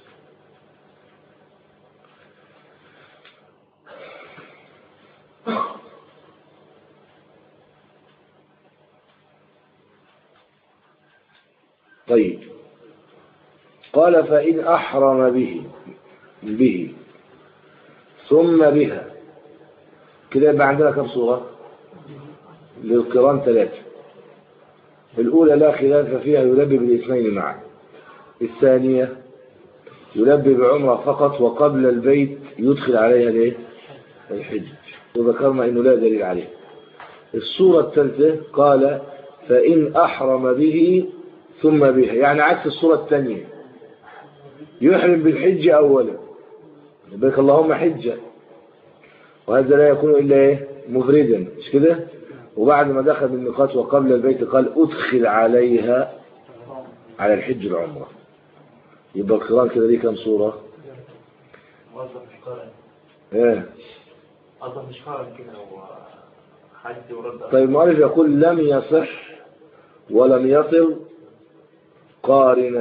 طيب قال فإن أحرم به به ثم بها كده يبقى عندنا كم صورة للقران ثلاثة الأولى لا خلاف فيها يلبي بالاثنين معا الثانية يلبي بعمرة فقط وقبل البيت يدخل عليها الايه الحج وذكرنا انه لا دليل عليه الصورة الثالثة قال فإن أحرم به ثم بها يعني عكس الصورة الثانية يحرم بالحج أولا يبارك اللهم حجة وهذا لا يكون إلا إيه مفردا مش كده وبعد ما دخل الميقات وقبل البيت قال أدخل عليها على الحج العمرة يبقى القرآن كده ليه كم صورة موظف مش قارن ايه أصلا مش قارن كده هو حج ورد طيب المؤلف يقول لم يصح ولم يصل قارنا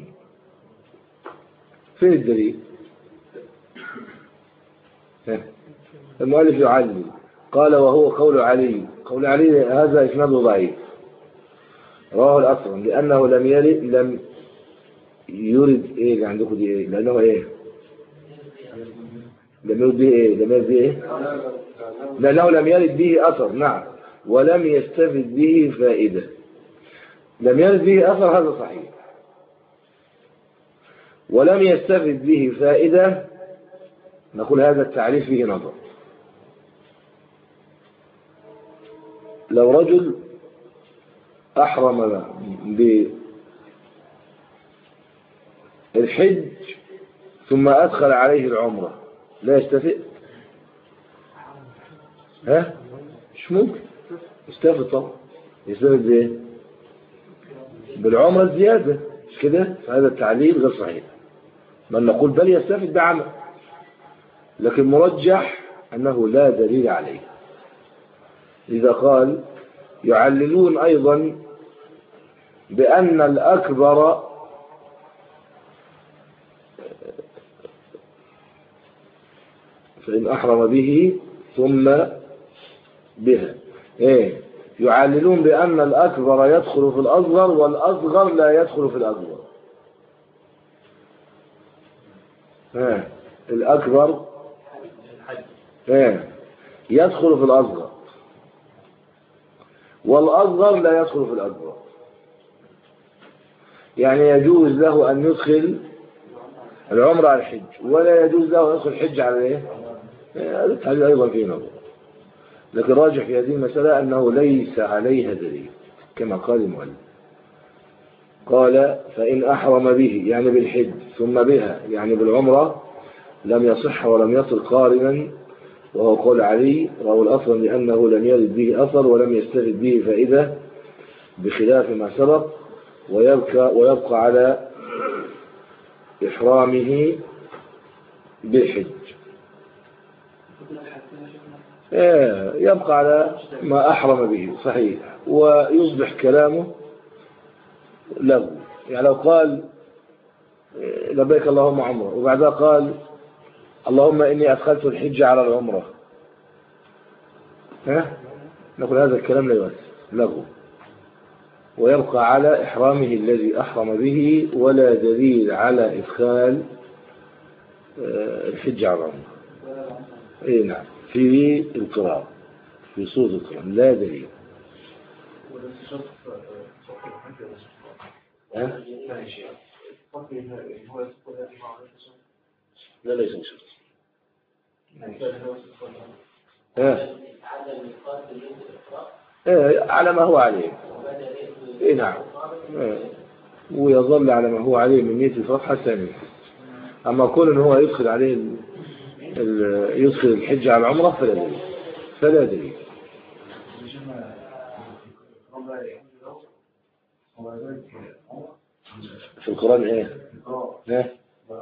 فين الدليل ها. المؤلف يعلل قال وهو قول علي قول علي هذا إسناده ضعيف رواه الأصرم لأنه لم يرد لم يرد إيه اللي عندكم دي إيه لأنه إيه لم يرد به إيه لم يرد به إيه لأنه لم يرد به أثر نعم ولم يستفد به فائدة لم يرد به أثر هذا صحيح ولم يستفد به فائدة نقول هذا التعريف فيه نظر لو رجل أحرم بالحج ثم أدخل عليه العمرة لا يستفيد ها مش ممكن يستفيد طبعا يستفيد بايه بالعمرة الزيادة مش كده فهذا التعليل غير صحيح بل نقول بل يستفيد بعمل لكن مرجح أنه لا دليل عليه إذا قال يعللون أيضا بأن الأكبر فإن أحرم به ثم بها إيه يعللون بأن الأكبر يدخل في الأصغر والأصغر لا يدخل في الأكبر إيه الأكبر الحج إيه يدخل في الأصغر والأصغر لا يدخل في الأكبر يعني يجوز له أن يدخل العمر على الحج ولا يجوز له أن يدخل الحج على إيه؟ هذا التعليل أيضا فيه نظر لكن راجح في هذه المسألة أنه ليس عليها دليل كما قال المؤلف قال فإن أحرم به يعني بالحج ثم بها يعني بالعمرة لم يصح ولم يصل قارنا وهو قول علي رواه الأصل لأنه لم يرد به أثر ولم يستفد به فائدة بخلاف ما سبق ويبقى, ويبقى على إحرامه بالحج إيه، يبقى على ما أحرم به صحيح ويصبح كلامه له يعني لو قال إيه، لبيك اللهم عمره وبعدها قال اللهم إني أدخلت الحج على العمرة ها نقول هذا الكلام لا يؤثر له ويبقى على إحرامه الذي أحرم به ولا دليل على إدخال آه، الحج على العمرة اي نعم في القراءة في صوت القراءة لا دليل ها؟ لا ليس بشرط ها؟ إيه على ما هو عليه اي نعم إيه. ويظل على ما هو عليه من نية الفرح حتى ينفذ أما كون إن هو يدخل عليه ال... ال... يدخل الحج على العمرة فلا دليل فلا دليل في القرآن ايه؟ ايه؟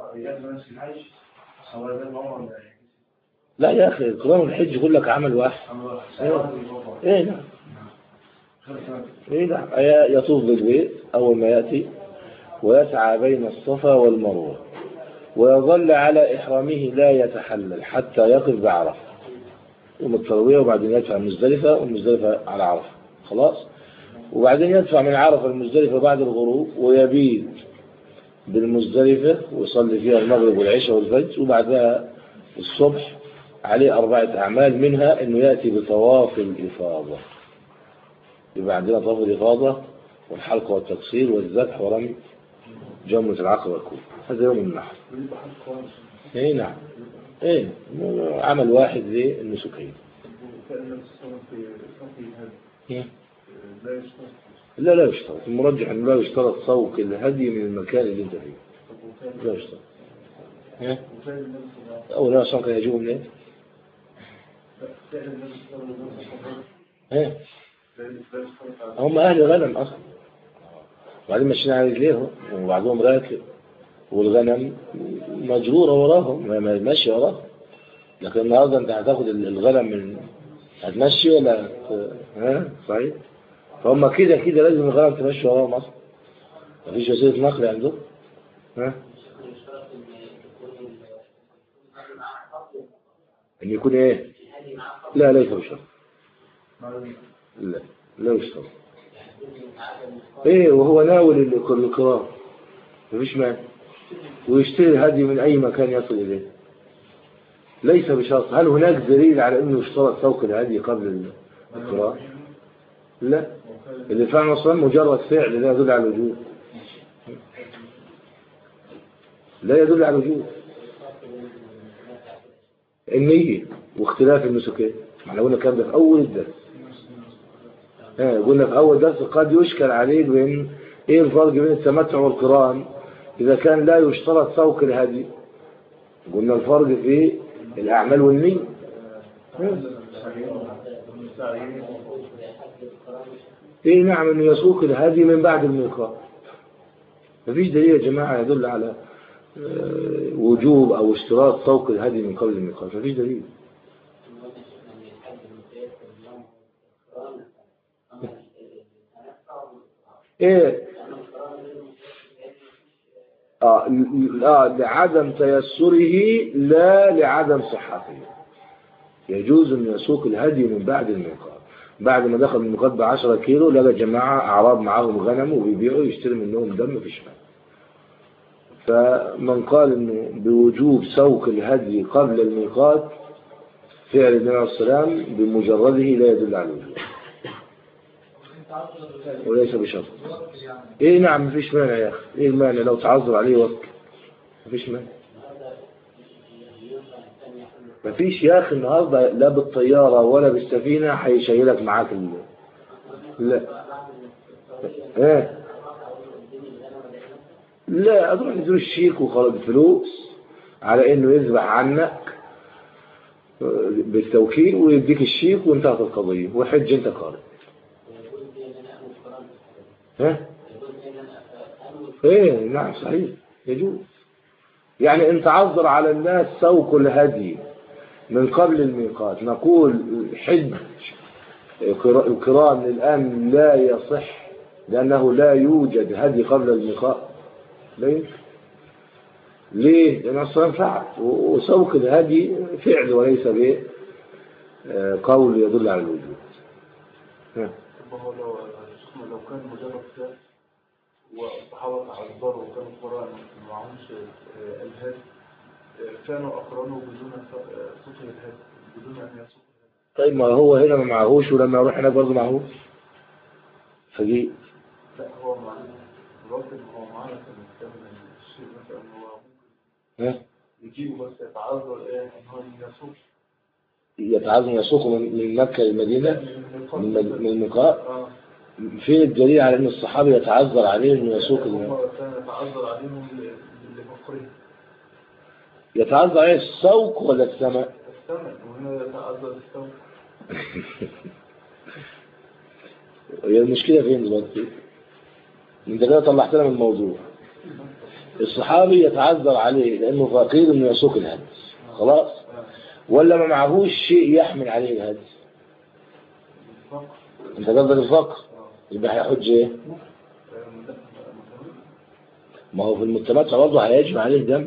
لا يا أخي القرآن والحج يقول لك عمل واحد ايه ايه نعم ايه نعم يطوف بالبيت أول ما يأتي ويسعى بين الصفا والمروة ويظل على إحرامه لا يتحلل حتى يقف بعرفة يوم التروية وبعدين يدفع مزدلفة ومزدلفة على عرفة خلاص وبعدين يدفع من عرفة المزدلفة بعد الغروب ويبيت بالمزدلفة ويصلي فيها المغرب والعشاء والفجر وبعدها الصبح عليه أربعة أعمال منها أنه يأتي بطواف الإفاضة يبقى عندنا طواف الإفاضة والحلق والتقصير والذبح ورمي جمرة العقبة والكوب هذا يوم النحر اي نعم ايه عمل واحد للنسكين إيه؟ لا لا يشترط المرجح انه لا يشترط سوق الهدي من المكان اللي انت فيه لا يشترط إيه؟ او لا عشان كان يجيبه منين ايه هم اهل غنم اصلا وبعدين ماشيين على رجليهم وبعضهم راكب والغنم مجرورة وراهم ماشية وراهم لكن النهارده انت هتاخد الغنم من هتمشي ولا هت... ها صحيح فهم كده كده لازم الغنم تمشي وراهم اصلا مفيش وسيلة نقل عندهم ها ان يكون ايه لا ليس بشرط لا لا يشترط ايه وهو ناول القرار مفيش مانع ويشتري الهدي من اي مكان يصل اليه ليس بشرط هل هناك دليل على انه يشترط سوق الهدي قبل القرار لا اللي فعل اصلا مجرد فعل لا يدل على الوجود لا يدل على الوجود النية واختلاف النسكين ما احنا قلنا الكلام ده في اول الدرس اه قلنا في اول درس قد يشكل عليه بين ايه الفرق بين التمتع والقران اذا كان لا يشترط سوق الهدي قلنا الفرق في الاعمال والنية ايه نعم انه يسوق الهدي من بعد الميقات مفيش دليل يا جماعة يدل على وجوب او اشتراط سوق الهدي من قبل الميقات مفيش دليل ايه آه لا لعدم تيسره لا لعدم صحته يجوز ان يسوق الهدي من بعد الميقات بعد ما دخل الميقات ب 10 كيلو لقى جماعة اعراب معاهم غنم وبيبيعوا يشتري منهم دم في شمال فمن قال انه بوجوب سوق الهدي قبل الميقات فعل النبي عليه السلام بمجرده لا يدل على الوجوب وليس بشرط ايه نعم مفيش مانع يا اخي ايه المانع لو تعذر عليه وقت مفيش مانع مفيش يا اخي النهارده لا بالطياره ولا بالسفينه هيشيلك معاك ال... لا ايه لا اروح نديله الشيك وخلاص الفلوس على انه يذبح عنك آه، بالتوكيل ويديك الشيك وانتهت القضية وحج انت قارئ ها ايه نعم صحيح يجوز يعني ان تعذر على الناس سوق الهدي من قبل الميقات نقول حج القران الآن لا يصح لأنه لا يوجد هدي قبل الميقات لا يمكن ليه؟ لأن أصلا فعل وسوق الهدي فعل وليس به آه، قول يدل على الوجود ها. طب هو لو لو كان مجرد كاس والصحابة تعذروا وكانوا قراء ما معهمش آه، الهاد آه، كانوا أقرنوا بدون س- آه، صوت الهاد بدون أن يصوت طيب ما هو هنا ما معهوش ولما يروح هناك برضه معهوش فجي لا هو معنا الراجل هو معنا في الكتاب الشيء مثلا هو ممكن ها يجيبه بس يتعذر ايه ان هو يصوت يتعزم يسوق من من مكة للمدينة من مد- من الميقات اه فين الدليل على ان الصحابي يتعذر عليه انه يسوق الماء هم كان يتعذر عليهم ل- لفقرهم يتعذر عليه السوق ولا السماء الثمن وهنا يتعذر الثمن هي المشكلة فين دلوقتي انت كده طلعت لنا من الموضوع الصحابي يتعذر عليه لانه فقير انه يسوق الهدي خلاص ولا ما معهوش شيء يحمل عليه الهدي الفقر انت قصدك الفقر يبقى هيحج ايه ما هو في المتمتع برضه هيجب عليه دم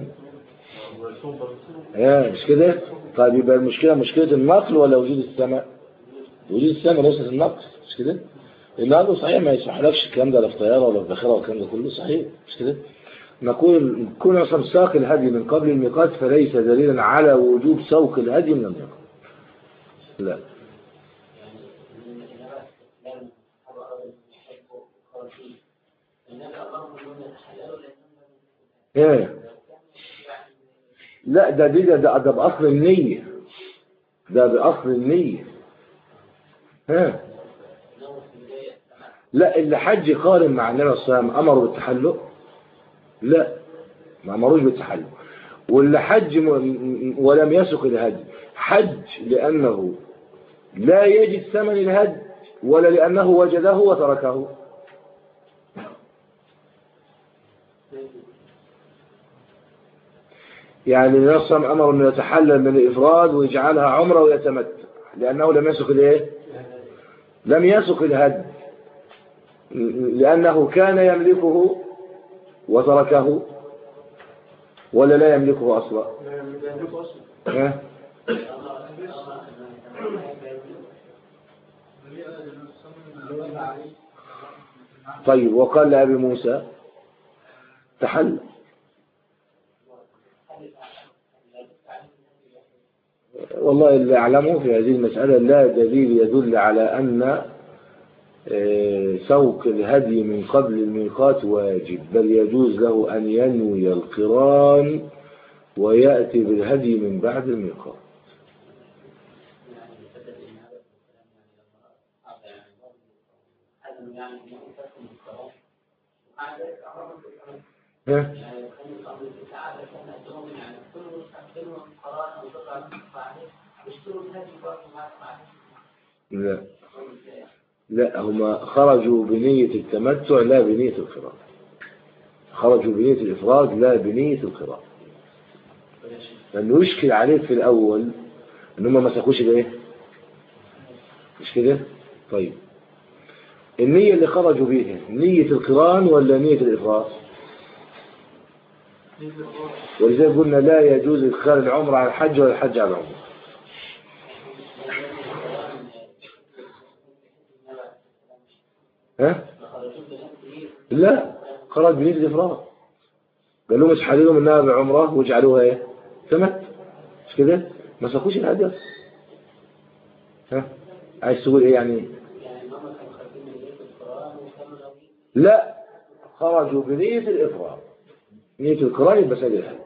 ايه مش كده طيب يبقى المشكلة مشكلة النقل ولا وجود السماء وجود السماء ليست النقل مش كده لان هذا صحيح ما يسمحلكش الكلام ده لا في طيارة ولا في ذاخرة والكلام ده كله صحيح مش كده نقول كون اصلا ساق الهدي من قبل الميقات فليس دليلا على وجوب سوق الهدي من الميقات لا ايه لا ده دي ده, ده, ده بأصل النية ده بأصل النية ها لا اللي حج قارن مع النبي صلى الله عليه وسلم أمره بالتحلق لا ما أمروش بالتحلق واللي حج م- ولم يسق الهدي حج لأنه لا يجد ثمن الهدي ولا لأنه وجده وتركه يعني النبي صلى الله عليه وسلم أمر أنه يتحلل من الإفراد ويجعلها عمرة ويتمتع لأنه لم يسق الإيه؟ لم يسق الهدي لأنه كان يملكه وتركه ولا لا يملكه أصلا لا يملك أصلا ها؟ طيب وقال لأبي موسى تحل والله اللي أعلمه في هذه المسألة لا دليل يدل على أن آه، سوق الهدي من قبل الميقات واجب بل يجوز له أن ينوي القران ويأتي بالهدي من بعد الميقات ها؟ لا لا هما خرجوا بنية التمتع لا بنية القران خرجوا بنية الإفراد لا بنية القران لأنه يشكل عليك في الأول إن هم ما ساقوش الإيه؟ مش كده؟ طيب النية اللي خرجوا بيها نية القران ولا نية الإفراد؟ ولذلك قلنا لا يجوز إدخال العمر على الحج ولا الحج على العمر ها؟ لا خرج بنية الإفراد قال لهم اسحلوا منها بعمرة واجعلوها ايه؟ تمت مش كده؟ ما ساقوش الهدف ها؟ عايز تقول ايه يعني؟ لا خرجوا بنية الإفراد نية القران يبقى سجل الحج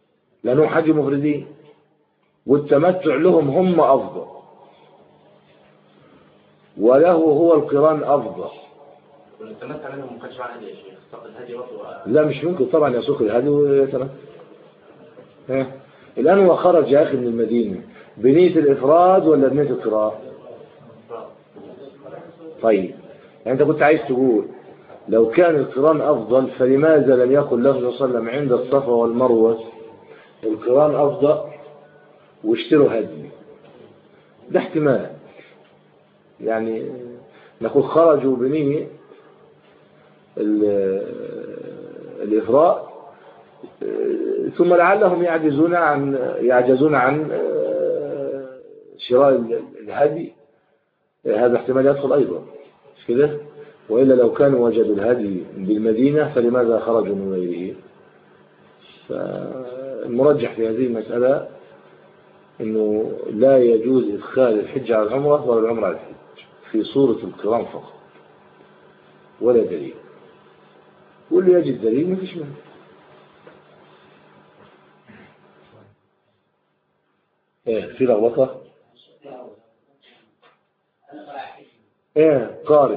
لأنهم حج مفردين والتمتع لهم هم أفضل وله هو القران أفضل والتمتع منهم ما كانش مع الهدي يا شيخ طب الهدي برضه لا مش ممكن طبعا يسوق الهدي ويتمتع ها الآن هو خرج يا أخي من المدينة بنية الإفراد ولا بنية القراءة طيب يعني أنت كنت عايز تقول لو كان القران أفضل فلماذا لم يقل له صلى الله عليه وسلم عند الصفا والمروة القران أفضل واشتروا هدي ده احتمال يعني نقول خرجوا بنية ال- الإفراط ثم لعلهم يعجزون عن يعجزون عن شراء الهدي هذا احتمال يدخل أيضا مش كده وإلا لو كانوا وجدوا الهدي بالمدينة فلماذا خرجوا من غيره فالمرجح في هذه المسألة أنه لا يجوز إدخال الحج على العمرة ولا العمرة على الحج في صورة القران فقط ولا دليل واللي يجد دليل ما فيش منه ايه في لخبطه ايه قارئ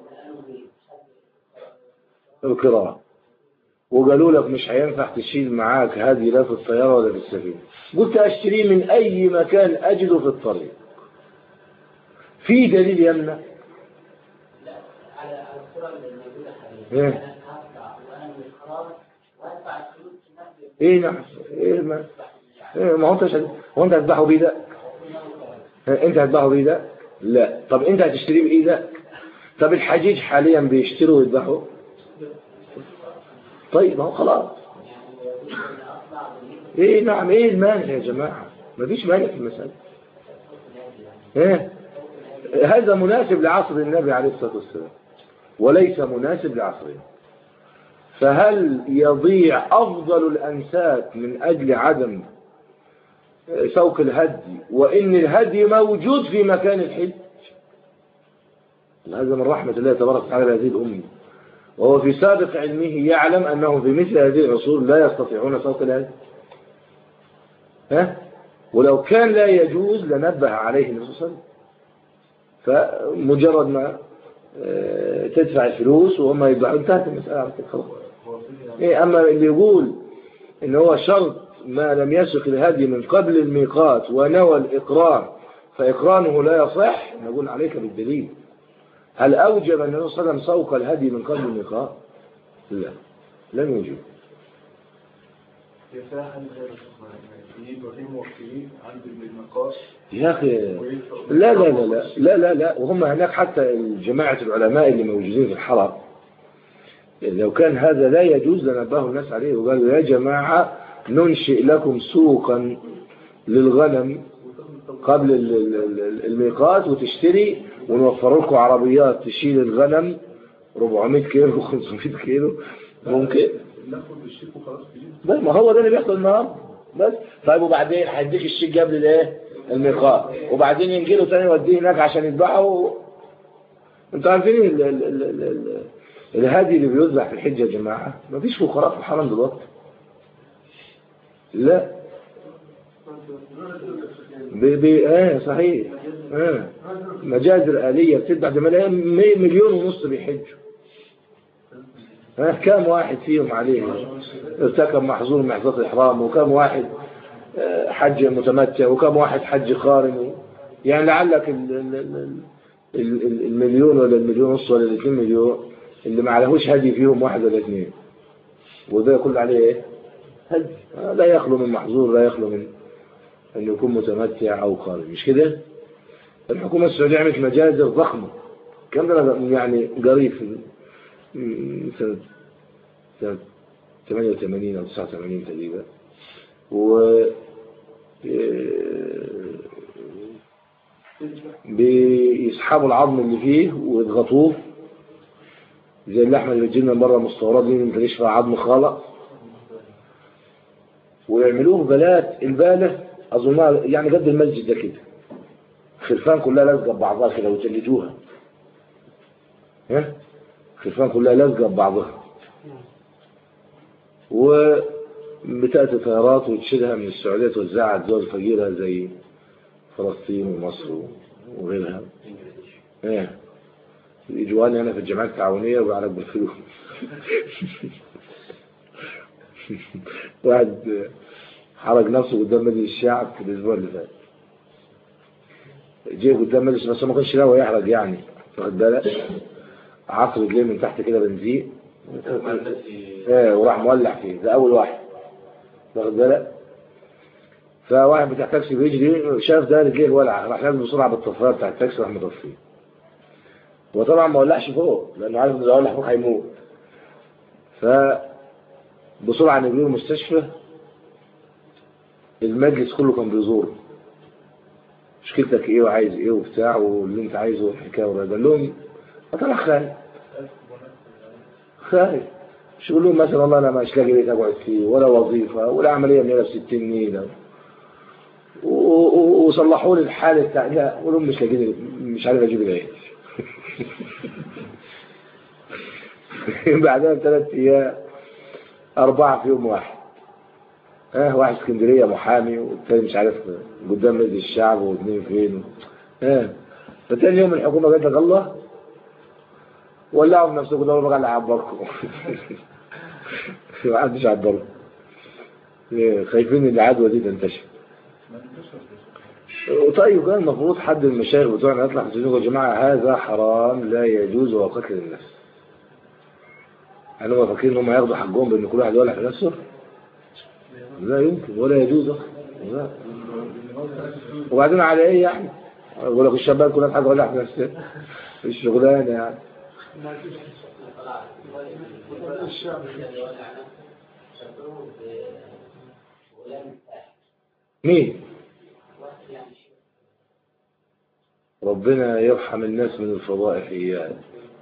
القراءة وقالوا لك مش هينفع تشيل معاك هذه لا في الطيارة ولا في السفينة قلت اشتريه من اي مكان اجده في الطريق في دليل يمنع لا على على الصورة اللي موجودة حاليا إيه. أنا هدفع وأنا من القرار وأدفع الفلوس في نفس ايه نعم ايه ما إيه ما هو انت مش هت- هو انت هتذبحه بايدك إيه، انت هتذبحه بايدك لا طب انت هتشتريه بايدك طب الحجيج حاليا بيشتروا ويذبحوا طيب ما هو خلاص ايه نعم ايه المانع يا جماعة مفيش مانع في المسألة ايه هذا مناسب لعصر النبي عليه الصلاة والسلام وليس مناسب لعصرنا فهل يضيع أفضل الأنساك من أجل عدم سوق الهدي وإن الهدي موجود في مكان الحج هذا من رحمة الله تبارك وتعالى بهذه الأمة وهو في سابق علمه يعلم أنهم في مثل هذه العصور لا يستطيعون سوق الهدي ها ولو كان لا يجوز لنبه عليه النبي صلى الله عليه وسلم فمجرد ما آه، تدفع الفلوس وهم يدفعوا انتهت المسألة على كده خلاص هو في يعني إيه أما اللي يقول إن هو شرط ما لم يسق الهدي من قبل الميقات ونوى الإقرار فإقرانه لا يصح نقول عليك بالدليل هل أوجب النبي صلى الله عليه وسلم سوق الهدي من قبل الميقات؟ لا لم يوجب هي فيها حل غير الشيخ يبقى في موكلين عند المقاس يا أخي لا لا لا لا لا لا لا وهم هناك حتى جماعة العلماء اللي موجودين في الحرم لو كان هذا لا يجوز لنبهوا الناس عليه وقالوا يا جماعة ننشئ لكم سوقا للغنم قبل ال- ال- ال- الميقات وتشتري ونوفر لكم عربيات تشيل الغنم 400 كيلو 500 كيلو ممكن ناخد الشيك وخلاص كده بس ما هو ده اللي بيحصل النهارده بس طيب وبعدين هيديك الشيك قبل الايه الميقات وبعدين ينجله تاني يوديه هناك عشان يذبحه و... انتوا عارفين ال... ال... ال... ال... ال... الهادي اللي بيذبح في الحج يا جماعه مفيش فقراء في الحرم دلوقتي لا ب... ب... اه صحيح اه مجازر آلية بتذبح ده ملايين مي- مليون ونص بيحجوا ها كم واحد فيهم عليه ارتكب محظور من احداث الاحرام وكم واحد آه، حج متمتع وكم واحد حج قارن يعني لعلك ال- ال- ال- ال- ال- المليون ولا المليون ونص ولا الاثنين مليون اللي ما عليهوش هدي فيهم واحد ولا اثنين وده كل عليه ايه هدي آه، لا يخلو من محظور لا يخلو من انه يكون متمتع او قارن مش كده الحكومة السعودية عملت مجازر ضخمة كم ده يعني قريب في م- سنة سنة 88 أو 89 تقريبا و بيسحبوا العظم اللي فيه ويضغطوه زي اللحمة اللي بتجيلنا من بره مستورد دي ما تلاقيش فيها عظم خالص ويعملوه بلات البالة أظنها يعني قد المسجد ده كده خرفان كلها لازقة ببعضها كده ويجلدوها ها خرفان كلها لازقة ببعضها وبتأتي طيارات وتشيلها من السعودية توزعها على الدول الفقيرة زي فلسطين ومصر وغيرها ايه يجواني انا في الجمعية التعاونية وبعرف بالفلوس واحد حرق نفسه قدام مجلس الشعب في الاسبوع اللي فات جه قدام مجلس بس ما كانش ناوي يحرق يعني واخد بالك عصر رجليه من تحت كده بنزين ايه وراح مولع فيه ده اول واحد واخد بالك فواحد بتاع تاكسي بيجري شاف ده رجليه ولع راح نازل بسرعه بالطفايه بتاع التاكسي راح مطفيه وطبعا ما ولعش فوق لانه عارف ان لو ولع فوق هيموت ف بسرعه نجيله المستشفى المجلس كله كان بيزوره مشكلتك ايه وعايز ايه وبتاع واللي انت عايزه والحكايه والرجل قال لهم طلع خايف خايف مش يقول لهم مثلا والله انا مش لاقي بيت اقعد فيه ولا وظيفه ولا عمليه منيله ب 60 نيله و- و- وصلحوا لي الحاله بتاع لا قول لهم مش لاقي مش عارف اجيب العيش بعدها بثلاث ايام اربعه في يوم واحد اه واحد اسكندريه محامي والتاني مش عارف قدام مجلس الشعب واثنين فين اه فتاني يوم الحكومه قالت لك الله ولعوا بنفسكم دوروا بقى اللي هيعبركم ما حدش عبركم إيه، خايفين ان العدوى دي تنتشر طيب كان المفروض حد من المشايخ بتوعنا يطلع في التلفزيون يا جماعه هذا حرام لا يجوز هو قتل النفس هل هم فاكرين ان هم ياخدوا حقهم بان كل واحد يولع في نفسه؟ لا يمكن ولا يجوز أصلاً. لا وبعدين على ايه يعني؟ يقول لك الشباب كلها حاجه ولع في نفسها الشغلانه يعني الشعب مين؟ ربنا يرحم الناس من الفضائح إياه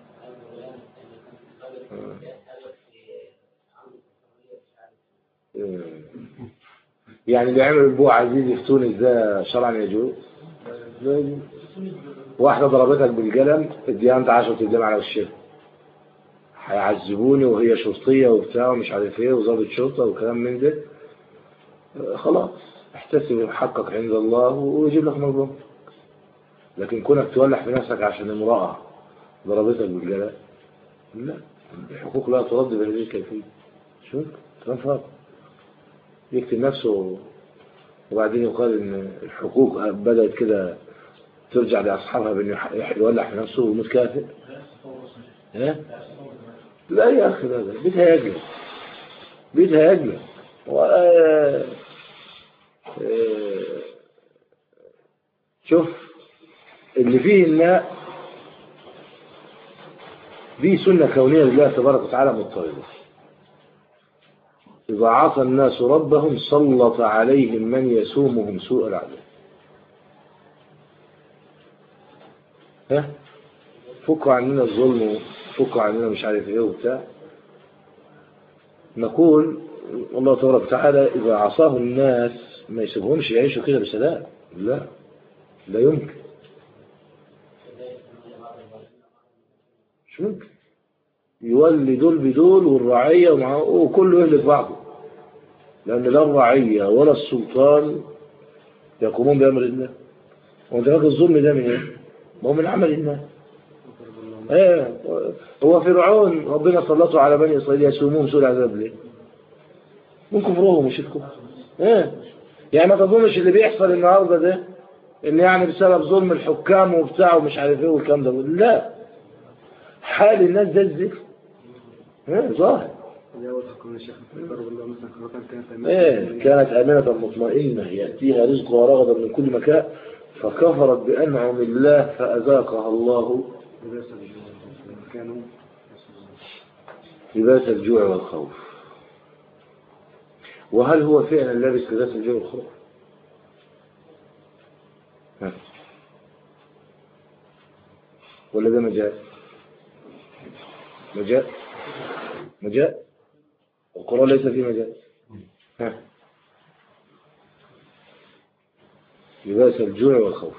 يعني اللي عمل البوع عزيز في تونس ده شرعا يجوز لا يجوز. واحدة ضربتك بالقلم اديها انت 10 قدام على وشها هيعذبوني وهي شرطية وبتاع ومش عارف ايه وضابط شرطة وكلام من ده آه، خلاص احتسب حقك عند الله ويجيب لك مظلوم لكن كونك تولع في نفسك عشان امرأة ضربتك بالقلم لا الحقوق لا ترد بهذه الكيفية شوف كلام فاضي يكتب نفسه وبعدين يقال ان الحقوق بدأت كده ترجع لأصحابها بأنه يح- يولع في نفسه ويموت كافر ها؟ لا يا أخي لا لا بيتها يجلس بيتها يجلس و... آه، آه، شوف اللي فيه الماء دي سنة كونية لله تبارك وتعالى مضطردة إذا عصى الناس ربهم سلط عليهم من يسومهم سوء العذاب ها فكوا عننا الظلم وفكوا عننا مش عارف ايه وبتاع نقول الله تبارك وتعالى إذا عصاه الناس ما يسيبهمش يعيشوا كده بسلام لا لا يمكن مش ممكن يولي دول بدول والرعية ومعه وكله يهلك بعضه لأن لا الرعية ولا السلطان يقومون بأمر الله وانت فاكر الظلم ده من ايه؟ ما هو من عمل الله ايه هو فرعون ربنا سلطه على بني اسرائيل يسومون سوء العذاب ليه؟ من كفرهم وشركهم ايه يعني ما تظنش اللي بيحصل النهارده ده ان يعني بسبب ظلم الحكام وبتاع ومش عارف ايه والكلام ده لا حال الناس ده الذكر ايه ظاهر ايه كانت آمنة مطمئنة يأتيها رزقها رغدا من كل مكان فكفرت بأنعم الله فأذاقها الله لباس الجوع والخوف وهل هو فعلا لابس لباس الجوع والخوف ها. ولا ده مجاز مجاز مجاز القرآن ليس فيه مجاز ها. لباس الجوع والخوف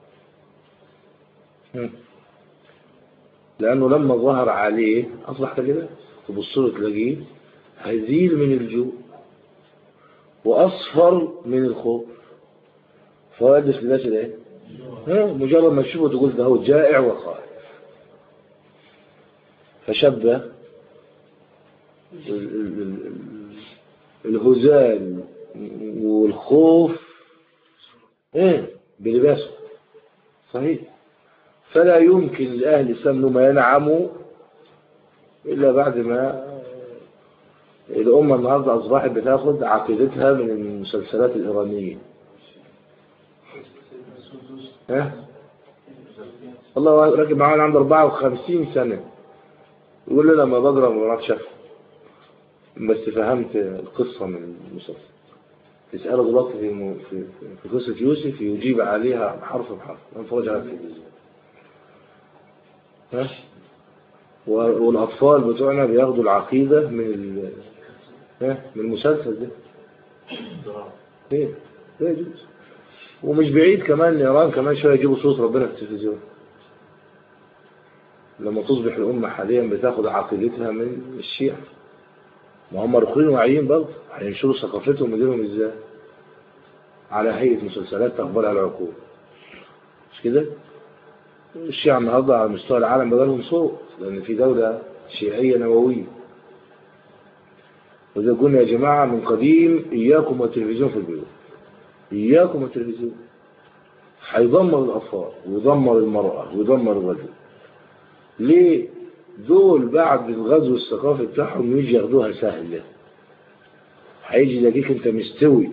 ها. لأنه لما ظهر عليه أصبح كلمات تبص له تلاقيه هزيل من الجوع وأصفر من الخوف فهو يلبس لباس الايه؟ ها مجرد ما تشوفه تقول ده هو جائع وخائف فشبه ال- ال- ال- الهزال والخوف ايه بلباسه صحيح فلا يمكن لأهل الإسلام إنهم ينعموا إلا بعد ما الأمة النهاردة أصبحت بتاخد عقيدتها من المسلسلات الإيرانية ها؟ والله راكب معانا عنده 54 سنة يقول لي لما بضرب ما بعرفش أفهم بس فهمت القصة من المسلسل تسأله دلوقتي في, م- في, في قصة يوسف يجيب عليها حرف بحرف نتفرج على التلفزيون ها و- والأطفال بتوعنا بياخدوا العقيدة من ال... ها من المسلسل ده ايه لا يجوز ومش بعيد كمان إيران كمان شوية يجيبوا صوت ربنا في التلفزيون لما تصبح الأمة حاليا بتاخد عقيدتها من الشيعة ما هم رقين واعيين برضه هينشروا ثقافتهم ودينهم ازاي على هيئة مسلسلات تقبلها العقول مش كده الشيعة النهارده على مستوى العالم بقى لهم صوت لأن في دولة شيعية نووية وإذا قلنا يا جماعة من قديم إياكم والتلفزيون في البيوت إياكم والتلفزيون هيدمر الأطفال ويدمر المرأة ويدمر الرجل ليه دول بعد الغزو الثقافي بتاعهم يجي ياخدوها سهلة هيجي يلاقيك انت مستوي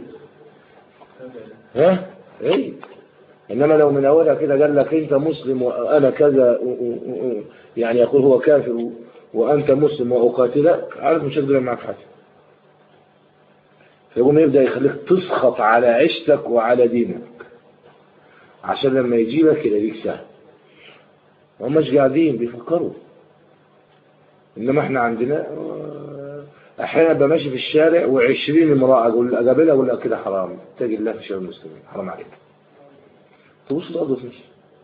ها ايه انما لو من اولها كده قال لك انت مسلم وانا كذا و- و- و- يعني يقول هو كافر و- وانت مسلم واقاتلك عارف مش هقدر معك حاجه فيقوم يبدا يخليك تسخط على عيشتك وعلى دينك عشان لما يجي لك يلاقيك سهل هم مش قاعدين بيفكروا انما احنا عندنا آه، احيانا ابقى ماشي في الشارع وعشرين امرأة اقول اقابلها اقول لها كده حرام تاجي الله في شباب المسلمين حرام عليك تبص الارض وتمشي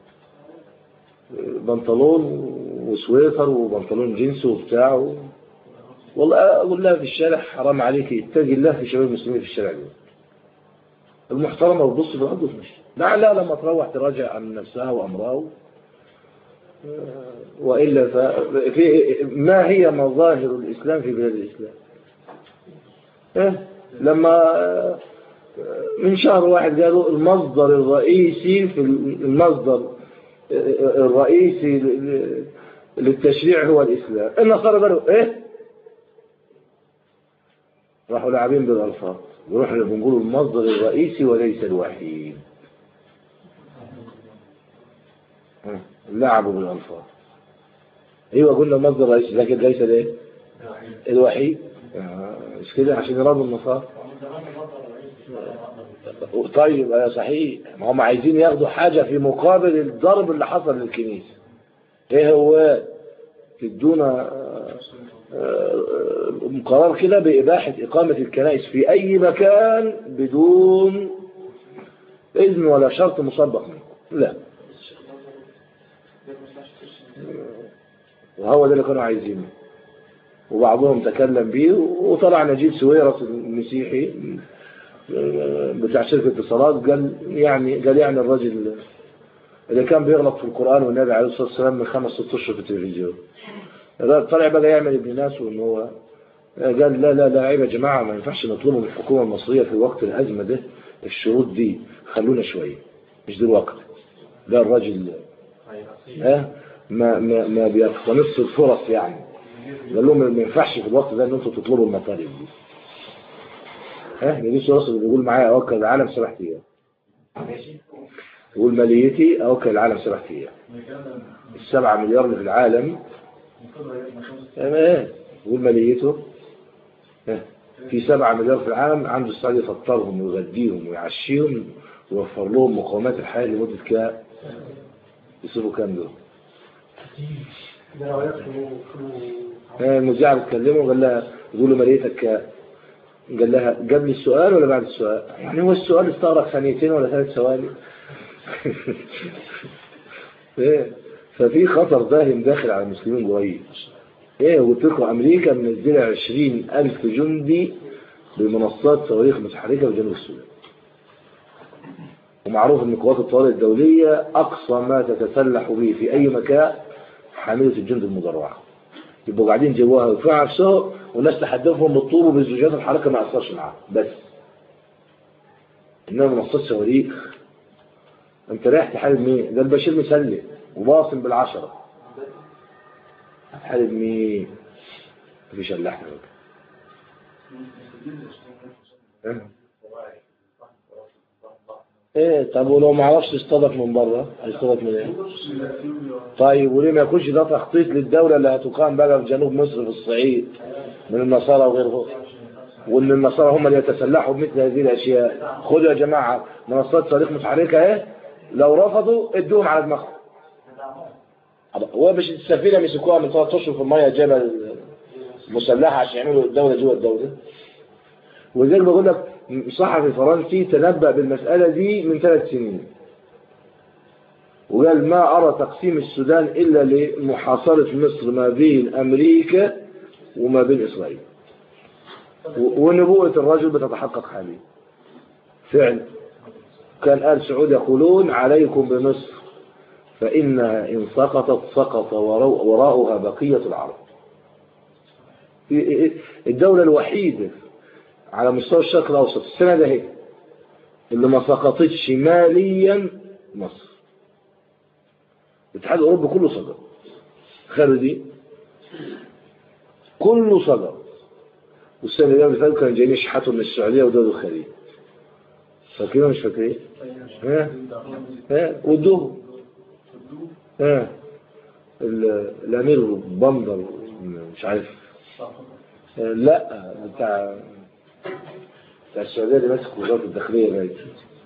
بنطلون وسويتر وبنطلون جينز وبتاع و... والله اقول لها في الشارع حرام عليك اتقي الله في شباب المسلمين في الشارع دي المحترمه بتبص في الارض وتمشي لعلها لما تروح تراجع عن نفسها وامرها وإلا ففي ما هي مظاهر الإسلام في بلاد الإسلام إيه؟ لما آه، من شهر واحد قالوا المصدر الرئيسي في المصدر آه، الرئيسي ل- للتشريع هو الإسلام النصارى قالوا إيه راحوا لاعبين بالألفاظ يروحوا بنقولوا المصدر الرئيسي وليس الوحيد ها، لعبوا بالألفاظ ايوه قلنا مصدر رئيسي لكن ليس الايه الوحيد آه، مش كده عشان يرادوا النصارى طيب يا صحيح ما هم عايزين ياخدوا حاجة في مقابل الضرب اللي حصل للكنيسة ايه هو تدونا آه، آه، قرار كده بإباحة إقامة الكنائس في أي مكان بدون إذن ولا شرط مسبق منكم لا وهو ده اللي كانوا عايزينه وبعضهم تكلم بيه وطلع نجيب سويرس المسيحي بتاع شركة اتصالات قال يعني قال يعني الرجل اللي كان بيغلط في القرآن والنبي عليه الصلاة والسلام من خمس ست أشهر في التلفزيون طلع بقى يعمل ابن ناس وإن هو قال لا لا لا عيب يا جماعة ما ينفعش نطلبه من الحكومة المصرية في وقت الأزمة ده الشروط دي خلونا شوية مش دلوقتي ده الراجل ها ما ما ما بيقتنص الفرص يعني قال لهم ما ينفعش في الوقت ده ان انتوا تطلبوا المطالب دي ها نجيب سورس اللي بيقول معايا اوكل العالم سبع ايام يقول ماليتي اوكل العالم سبع ايام السبعة مليار اللي في العالم ايه يقول ماليته ها في سبعة مليار في العالم عنده استعداد يفطرهم ويغديهم ويعشيهم ويوفر لهم مقومات الحياة لمدة كام يصيروا كام دول ده روايات في آه، المذيعة بتكلمه قال لها يقول له ماليتك كام قال لها قبل السؤال ولا بعد السؤال يعني هو السؤال استغرق ثانيتين ولا ثلاث ثواني إيه؟ ففي خطر داهم داخل على المسلمين قريب ايه قلت لكم امريكا منزله 20 الف جندي بمنصات صواريخ متحركه في جنوب السودان ومعروف ان قوات الطوارئ الدولية اقصى ما تتسلح به في اي مكان حاملة الجند المدرعة يبقوا قاعدين جواها ويدفعوا نفسهم والناس تحدفهم بالطوب وبالزجاجات الحركة ما اثرش معاهم بس انما منصات صواريخ انت رايح تحارب مين ده البشير مسلم وباصم بالعشرة هتحارب مين مفيش الا احنا بقى إيه؟ ايه طب ولو ما عرفش يصطادك من بره هيصطادك من ايه طيب وليه ما يكونش ده تخطيط للدولة اللي هتقام بقى في جنوب مصر في الصعيد من النصارى وغيرهم وان النصارى هم اللي يتسلحوا بمثل هذه الاشياء خدوا يا جماعة منصات صاروخ متحركة ايه لو رفضوا ادوهم على دماغهم هو مش السفينة مسكوها من ثلاث اشهر في المية جبل مسلحة عشان يعملوا الدولة جوه الدولة ولذلك بقول لك صحفي فرنسي تنبأ بالمسألة دي من ثلاث سنين وقال ما أرى تقسيم السودان إلا لمحاصرة مصر ما بين أمريكا وما بين إسرائيل و- ونبوءة الرجل بتتحقق حاليا فعلا كان آل سعود يقولون عليكم بمصر فإنها إن سقطت سقط ورو- وراءها بقية العرب الدولة الوحيدة على مستوى الشرق الأوسط السنة ده هي اللي ما سقطتش ماليا مصر الاتحاد الأوروبي كله صدر خير دي كله صدر والسنة اللي اللي فاتت كانوا جايين يشحتوا من السعودية ودول الخليج فاكرين ولا مش فاكرين؟ ها؟ ها؟ ودوهم ها؟ ال- الأمير بندر مش عارف لا بتاع بتاع السعودية اللي ماسك وزارة الداخلية باين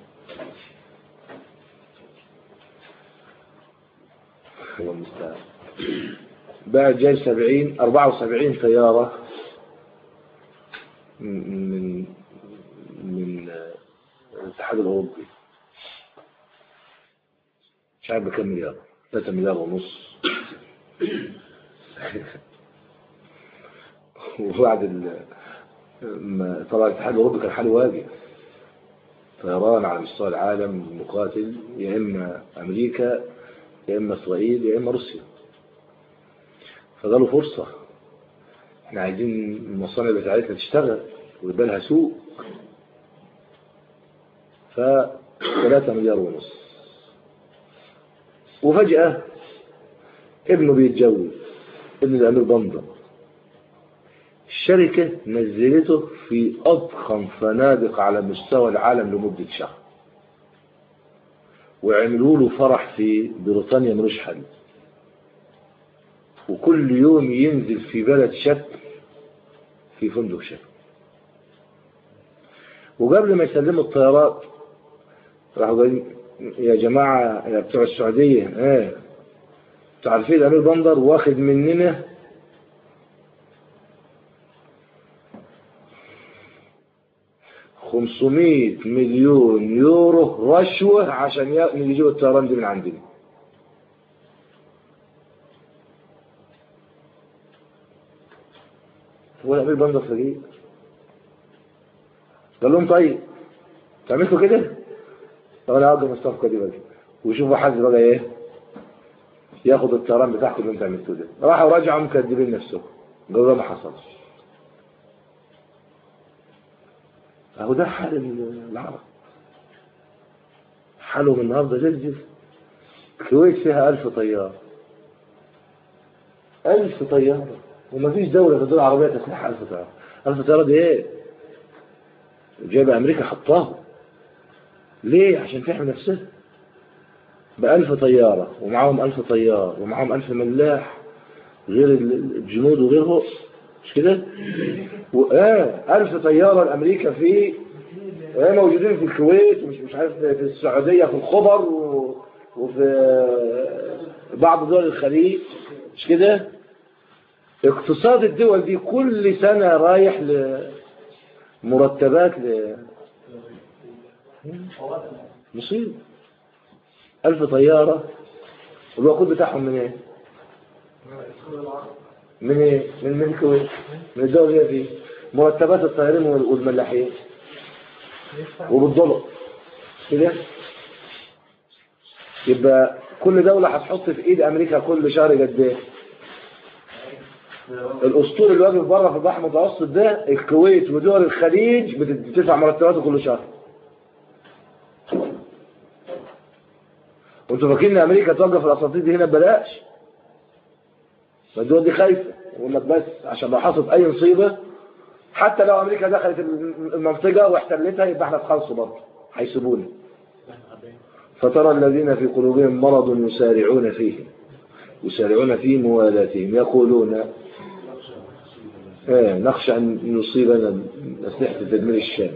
هو المستعان بعد جاي 70 74 طيارة من من من الاتحاد الأوروبي مش عارف بكام مليار 3 مليار ونص وبعد ال... ما طبعا الاتحاد الاوروبي كان حاله واجب طيران على مستوى العالم مقاتل يا اما امريكا يا اما اسرائيل يا اما روسيا فقالوا فرصه احنا عايزين المصانع بتاعتنا تشتغل ويبقى لها سوق ف 3 مليار ونص وفجأة ابنه بيتجوز ابن الأمير بندر الشركة نزلته في أضخم فنادق على مستوى العالم لمدة شهر وعملوا له فرح في بريطانيا ملوش حل وكل يوم ينزل في بلد شكل في فندق شكل وقبل ما يسلموا الطيارات راحوا قايلين يا جماعة يا بتوع السعودية ايه انتوا عارفين الأمير بندر واخد مننا خمسمية مليون يورو رشوة عشان ي- يجيب الطيران دي من عندنا هو الأمير بندر فقير قال لهم طيب تعملوا كده طب انا هقدم الصفقة دي بس وشوفوا حد بقى ايه ياخد الطيران بتاعكم اللي انت عملتوه ده راحوا رجعوا مكذبين نفسهم قالوا ده ما حصلش اهو ده حال العرب حالهم النهارده زلزل الكويت فيها ألف طيار ألف طيارة ومفيش دولة في الدول العربية تسلحها ألف طيارة ألف طيارة دي إيه؟ جايبة أمريكا حطاها ليه؟ عشان تحمي نفسها بألف طيارة ومعاهم ألف طيار ومعاهم ألف ملاح غير الجنود وغيرهم مش كده؟ و... آه ألف طيارة لأمريكا في آه موجودين في الكويت ومش مش عارف في السعودية في الخبر و... وفي بعض دول الخليج مش كده؟ اقتصاد الدول دي كل سنة رايح لمرتبات ل مصيبة ألف طيارة والوقود بتاعهم من ايه؟ من ايه؟ من من الكويت من الدول اللي هي فيه مرتبات الطيارين وال- والملاحين وبالدولار كده يبقى كل دولة هتحط في ايد امريكا كل شهر قد ايه الاسطول اللي واقف بره في البحر المتوسط ده الكويت ودول الخليج بتدفع مرتباته كل شهر وانتوا فاكرين ان امريكا توقف الاساطير دي هنا ببلاش فالدول دي خايفه يقول لك بس عشان لو حصلت اي مصيبه حتى لو امريكا دخلت المنطقه واحتلتها يبقى احنا اتخلصوا برضه هيسيبونا فترى الذين في قلوبهم مرض يسارعون فيه يسارعون في موالاتهم يقولون ايه نخشى ان يصيبنا اسلحه تدمير الشام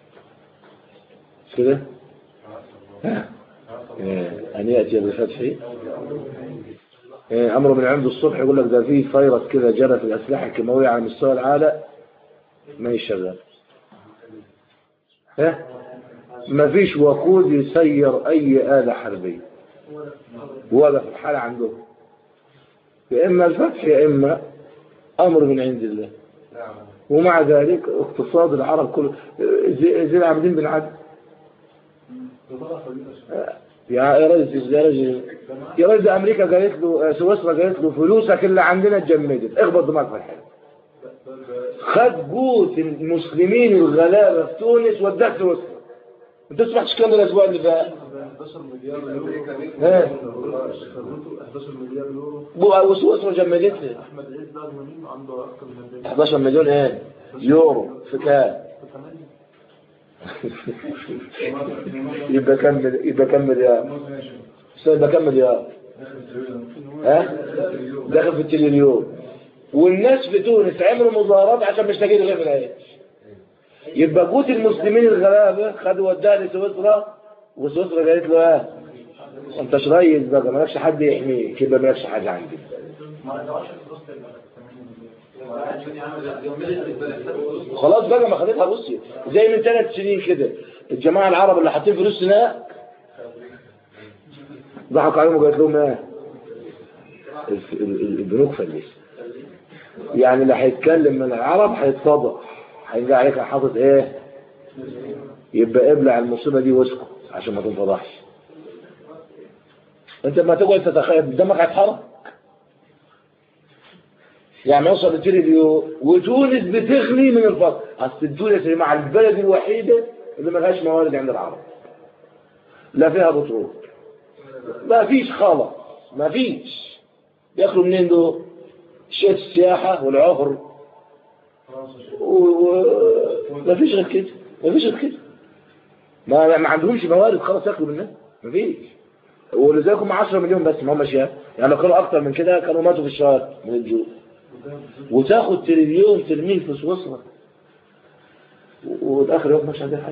مش كده ها إيه، ان ياتي بالفتح إيه، امر من عند الصبح يقول لك ده في فيروس كده جرى في الاسلحه الكيماويه على مستوى العالم ما يشغل ها ما فيش وقود يسير اي آلة حربية ولا في الحالة عندهم يا اما الفتح يا اما امر من عند الله ومع ذلك اقتصاد العرب كله زي, زي العابدين بن عدي يا يا رجل يا رجل يا رجل امريكا قالت له سويسرا قالت له فلوسك اللي عندنا اتجمدت اخبط دماغك في الحلم خد جوت المسلمين الغلابه في تونس وداه سويسرا انت سمعتش كام الاسبوع اللي فات 11 مليار يورو ها. ثروته 11 مليار يورو بو- وسويسرا جمدتها احمد عيد ده المهم عنده اكثر من ذلك 11 مليون ايه يورو في كام يبقى كم يبقى كم مليار يبقى كم مليار ها داخل في التريليون والناس في تونس عملوا مظاهرات عشان مش لاقيين غير العيش يبقى جوت المسلمين الغلابه خدوا وداها لسويسرا وسويسرا قالت له اه انت ريس بقى مالكش حد يحميك يبقى مالكش حاجه عندي خلاص بقى ما خدتها روسيا زي من ثلاث سنين كده الجماعه العرب اللي حاطين فلوس هناك ضحكوا عليهم وقالت لهم ايه الف- ال- ال- البنوك فلست يعني اللي هيتكلم من العرب هيتفضح هيجي عليك حاطط ايه يبقى ابلع المصيبه دي واسكت عشان ما تنفضحش انت لما تقعد تتخيل دمك هيتحرك يعني يوصل لتريليون وتونس بتغلي من الفقر اصل تونس اللي مع البلد الوحيده اللي ما لهاش موارد عند العرب لا فيها بترول ما فيش خالص ما فيش ياكلوا منين دول شيء السياحة والعهر وما فيش غير كده ما فيش غير كده ما ما عندهمش موارد خلاص ياكلوا منها ما فيش ولذلك هم 10 مليون بس ما هم شاف يعني لو كانوا اكتر من كده كانوا ماتوا في الشهر من الجوع وتاخد تريليون ترميه في سويسرا والاخر يوم مش عندها حاجه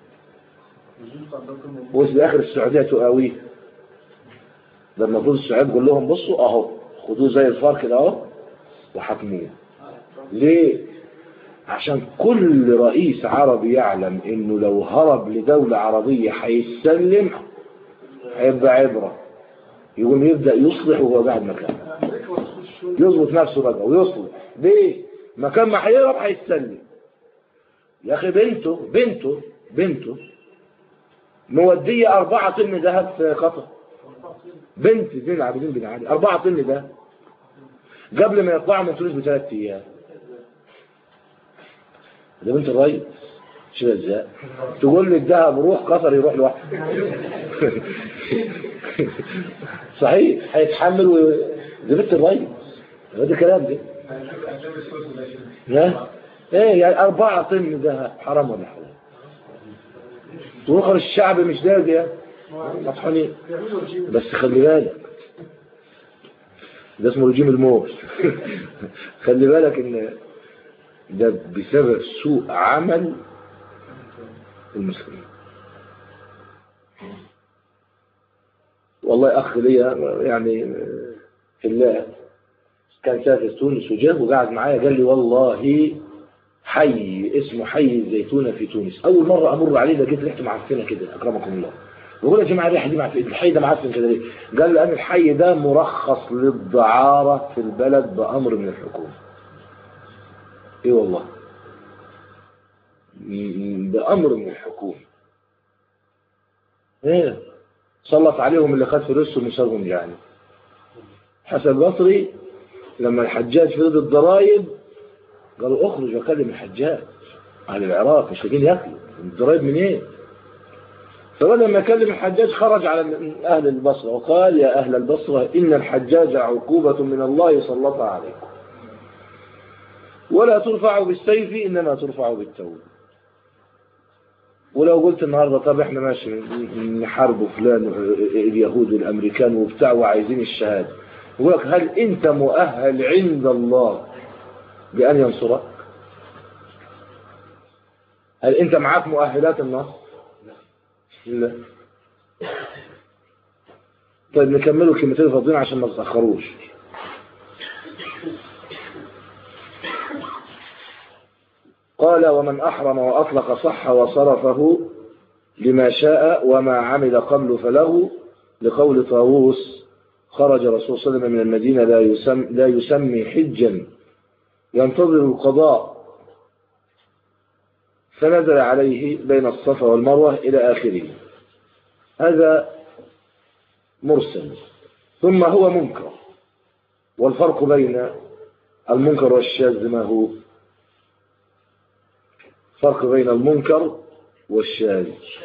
وفي الاخر السعوديه تقاويه ده المفروض السعوديه تقول لهم بصوا اهو خدوه زي الفار كده اهو وحكموه ليه عشان كل رئيس عربي يعلم انه لو هرب لدولة عربية هيتسلم هيبقى عبرة يقوم يبدأ يصلح وهو قاعد مكانه امريكا ما تخش يظبط نفسه بقى ويصلح ليه مكان ما هيهرب هيتسلم يا اخي بنته بنته بنته مودية أربعة طن ذهب في قطر بنت زين العابدين بن علي أربعة طن ذهب قبل ما يطلعوا من تونس بثلاث أيام ده بنت الريس شو ازاي تقول لي الذهب روح قطر يروح لوحده صحيح هيتحمل و... ده بنت الريس هو ده الكلام ده ها ايه يعني أربعة طن ذهب حرام ولا حلال واخر الشعب مش داجي يعني مطحونين يعملوا رجيم بس خلي بالك ده اسمه رجيم الموت خلي بالك ان ده بسبب سوء عمل المسلمين والله اخ ليا يعني في الله كان سافر تونس وجاب وقعد معايا قال لي والله حي اسمه حي الزيتونة في تونس أول مرة أمر عليه لقيت ريحته معفنة كده أكرمكم الله بقول يا جماعة الريحة دي معفنة الحي ده معفن كده ليه؟ قال لأن الحي ده مرخص للدعارة في البلد بأمر من الحكومة إيه والله م- م- بأمر من الحكومة إيه سلط عليهم اللي خد فلوسهم وصارهم يعني حسن البصري لما الحجاج فرض الضرائب قالوا اخرج وكلم الحجاج على العراق مش لاقيين ياكلوا الضرائب منين؟ فبدل ما يكلم الحجاج خرج على أهل البصرة وقال يا أهل البصرة إن الحجاج عقوبة من الله سلطها عليكم ولا ترفع بالسيف إنما ترفع بالتوبة ولو قلت النهاردة طب احنا ماشي نحاربوا فلان اليهود والأمريكان وبتاع وعايزين الشهادة يقول لك هل أنت مؤهل عند الله بأن ينصرك هل أنت معاك مؤهلات النصر لا طيب نكملوا كلمتين فاضيين عشان ما تتأخروش قال ومن أحرم وأطلق صح وصرفه لما شاء وما عمل قبل فله لقول طاووس خرج الرسول صلى الله عليه وسلم من المدينة لا يسمي, لا يسمي حجا ينتظر القضاء فنزل عليه بين الصفا والمروة إلى آخره هذا مرسل ثم هو منكر والفرق بين المنكر والشاذ ما هو فرق بين المنكر والشاذ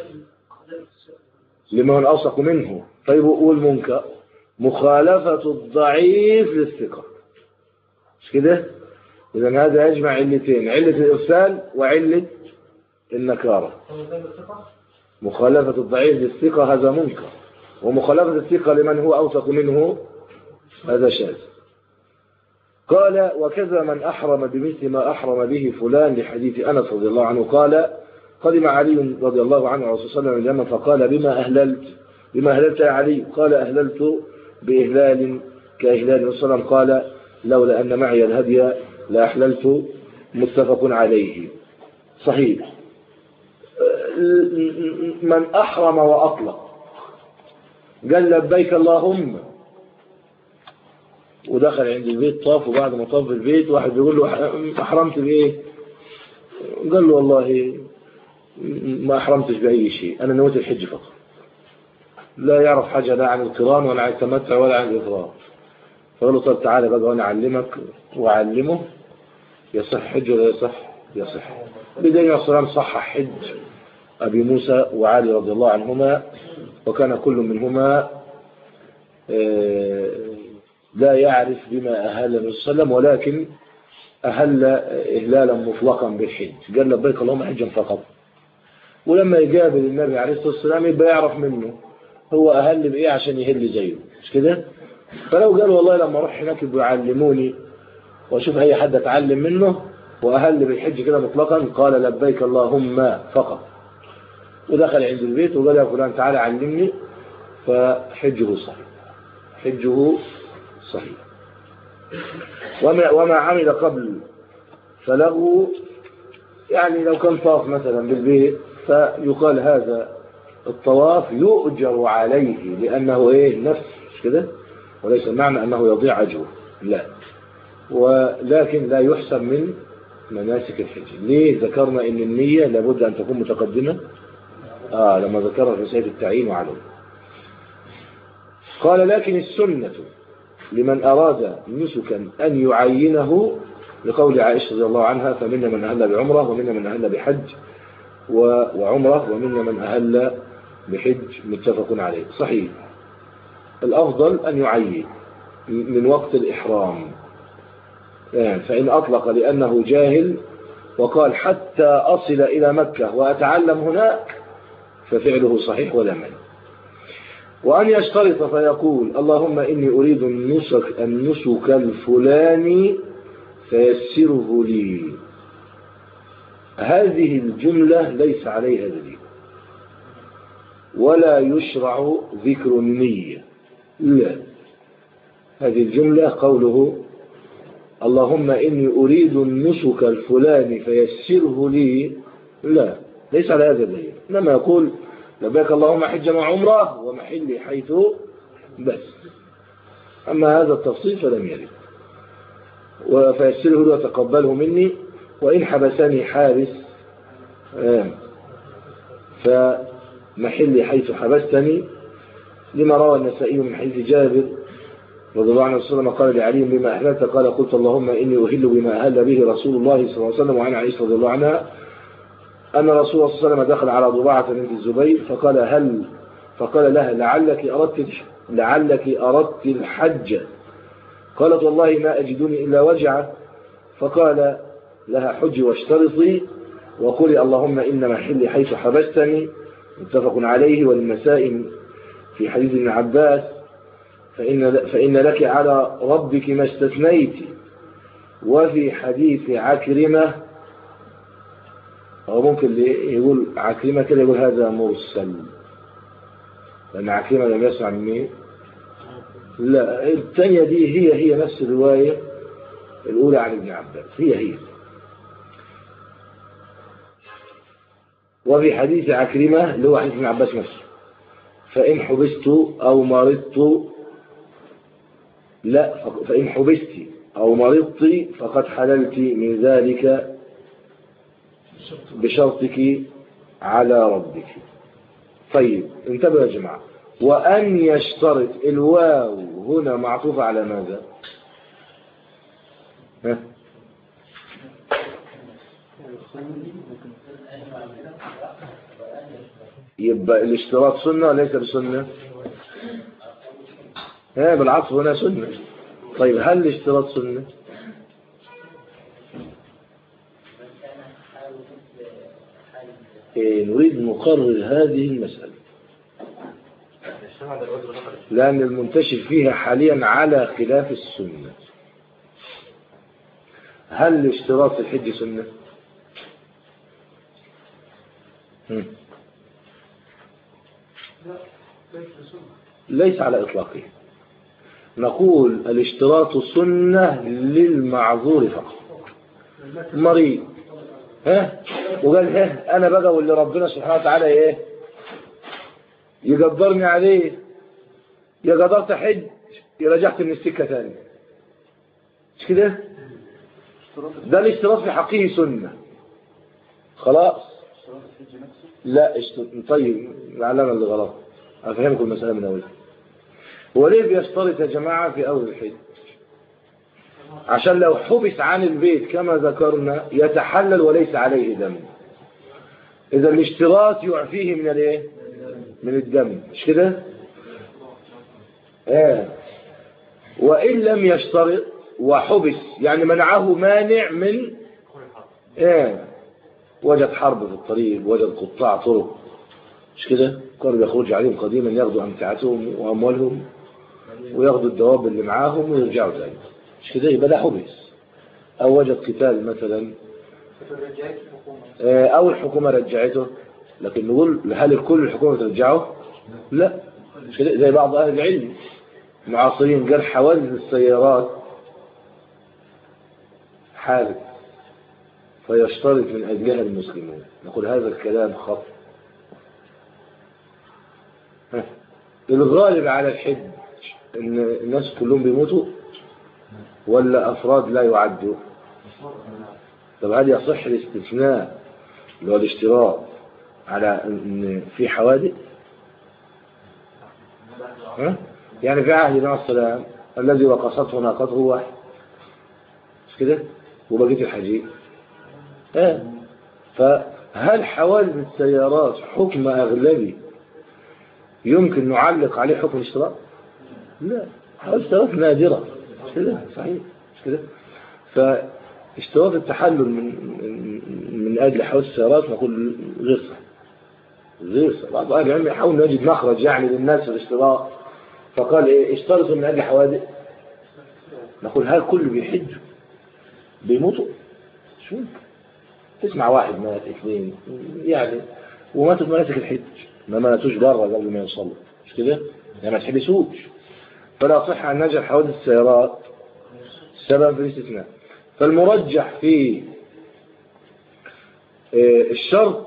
لمن أوثق منه طيب والمنكر مخالفة الضعيف للثقة مش كده إذا هذا يجمع علتين علة الإرسال وعلة النكارة مخالفة الضعيف للثقة هذا منكر ومخالفة الثقة لمن هو أوثق منه هذا شاذ قال وكذا من أحرم بمثل ما أحرم به فلان لحديث أنس رضي الله عنه قال قدم علي رضي الله عنه عليه صلى الله عليه وسلم فقال بما أهللت بما أهللت يا علي قال أهللت بإهلال كإهلال الرسول صلى الله عليه وسلم قال لولا أن معي الهدي لأحللت متفق عليه صحيح من أحرم وأطلق قال لبيك اللهم ودخل عند البيت طاف وبعد ما طاف البيت واحد بيقول له أحرمت بإيه قال له والله ما أحرمتش بأي شيء أنا نويت الحج فقط لا يعرف حاجة لا عن القران ولا عن التمتع ولا عن الإفراد فقال له طب تعالى بقى وأنا أعلمك وأعلمه يصح حج ولا يصح يصح بدين الصلاة صح حج أبي موسى وعلي رضي الله عنهما وكان كل منهما لا يعرف بما أهل النبي صلى الله عليه وسلم ولكن أهل إهلالا مطلقا بالحج قال لبيك اللهم حجا فقط ولما يقابل النبي عليه الصلاة والسلام يبقى يعرف منه هو أهل بإيه عشان يهل زيه مش كده فلو قال والله لما أروح هناك يبقوا يعلموني وأشوف أي حد أتعلم منه وأهل بالحج كده مطلقا قال لبيك اللهم فقط ودخل عند البيت وقال يا فلان تعالى علمني فحجه صحيح حجه صحيح وما, وما عمل قبل فله يعني لو كان طاف مثلا بالبيت فيقال هذا الطواف يؤجر عليه لأنه إيه نفس مش كده وليس معنى أنه يضيع أجره لا ولكن لا يحسب من مناسك الحج ليه ذكرنا ان النية لابد ان تكون متقدمة آه لما ذكرها في سيد التعيين وعلم قال لكن السنة لمن أراد نسكا أن يعينه لقول عائشة رضي الله عنها فمنا من أهل بعمرة ومنا من أهل بحج وعمرة ومنا من أهل بحج متفق عليه صحيح الأفضل أن يعين من وقت الإحرام يعني فإن أطلق لأنه جاهل وقال حتى أصل إلى مكة وأتعلم هناك ففعله صحيح ولا من وأن يشترط فيقول اللهم إني أريد النسك, النسك الفلاني فيسره لي هذه الجملة ليس عليها دليل ولا يشرع ذكر النية لا هذه الجملة قوله اللهم إني أريد النسك الفلاني فيسره لي لا ليس على هذا الدليل إنما يقول لبيك اللهم حج مع عمره ومحلي حيث بس أما هذا التفصيل فلم يرد فيسره لي وتقبله مني وإن حبسني حارس فمحلي حيث حبستني لما روى النسائي من حديث جابر رضي الله عنه وسلم قال لعلي بما أهلت قال قلت اللهم إني أهل بما أهل به رسول الله صلى الله عليه وسلم وعن عائشة رضي الله عنها أن رسول الله صلى الله عليه وسلم دخل على ضباعة بنت الزبير فقال هل فقال لها لعلك أردت لعلك أردت الحج قالت والله ما أجدني إلا وجعة فقال لها حج واشترطي وقولي اللهم إن محلي حيث حبستني متفق عليه والمسائم في حديث ابن عباس فإن, فإن لك على ربك ما استثنيت وفي حديث عكرمة أو ممكن اللي يقول عكرمة كده يقول هذا مرسل لأن عكرمة لم يسمع من مين لا الثانية دي هي هي نفس الرواية الأولى عن ابن عباس هي هي وفي حديث عكرمة اللي هو حديث ابن عباس نفسه فإن حبست أو مرضت لا فإن حبست أو مرضت فقد حللت من ذلك بشرطك على ربك طيب انتبهوا يا جماعة وأن يشترط الواو هنا معطوفة على ماذا ها؟ يبقى الاشتراط سنة وليس بسنة ها بالعطف هنا سنة طيب هل الاشتراط سنة إيه نريد نقرر هذه المسألة الشمع ده الوجه الآخر لأن المنتشر فيها حاليا على خلاف السنة هل الاشتراط في الحج سنة هم. لا ليس بسنة ليس على إطلاقه نقول الاشتراط سنة للمعذور فقط لكن مريض ها وقال ها انا بقى واللي ربنا سبحانه وتعالى ايه يقدرني عليه يا قدرت حج يا رجعت من السكة تاني مش كده ده الاشتراط في حقه سنة خلاص اشتراط الحج نفسه لا اشتراط طيب لعلنا اللي غلط افهمكم المسألة من اولها هو ليه بيشترط يا جماعة في اول الحج عشان لو حبس عن البيت كما ذكرنا يتحلل وليس عليه دم إذا الاشتراط يعفيه من الايه من الدم مش كده آه. وإن لم يشترط وحبس يعني منعه مانع من آه. وجد حرب في الطريق وجد قطاع طرق مش كده كانوا يخرج عليهم قديما ياخذوا أمتعتهم وأموالهم وياخذوا الدواب اللي معاهم ويرجعوا تاني مش كده يبقى ده حبس أو وجد قتال مثلا آه، أو الحكومة رجعته لكن نقول هل الكل الحكومة ترجعه لا مش كده زي بعض أهل العلم معاصرين قال حوادث السيارات حادث فيشترط من أجلها المسلمون نقول هذا الكلام خطأ ها. الغالب على الحج ان الناس كلهم بيموتوا ولا افراد لا يعدوا طب هل يصح الاستثناء اللي هو الاشتراط على ان في حوادث ها؟ يعني في عهد النبي عليه السلام الذي وقصته ناقته واحد مش كده وبقيه الحجيج اه فهل حوادث السيارات حكم اغلبي يمكن نعلق عليه حكم الاشتراط لا حوادث السيارات نادره مش كده صحيح مش كده فاشتراط التحلل من من, من اجل حوادث السيارات نقول غير صحيح غير صحيح بعض اهل العلم يحاول نجد مخرج يعني للناس في الاشتراط فقال ايه اشترطوا من اجل حوادث نقول هل كل بيحج بيموتوا شو تسمع واحد مات اثنين يعني وماتوا مناسك الحج ما ماتوش بره قبل ما يوصلوا مش كده يعني ما تحبسوش فلا صح ان نجعل حوادث السيارات سبب في الاستثناء فالمرجح في آه، الشرط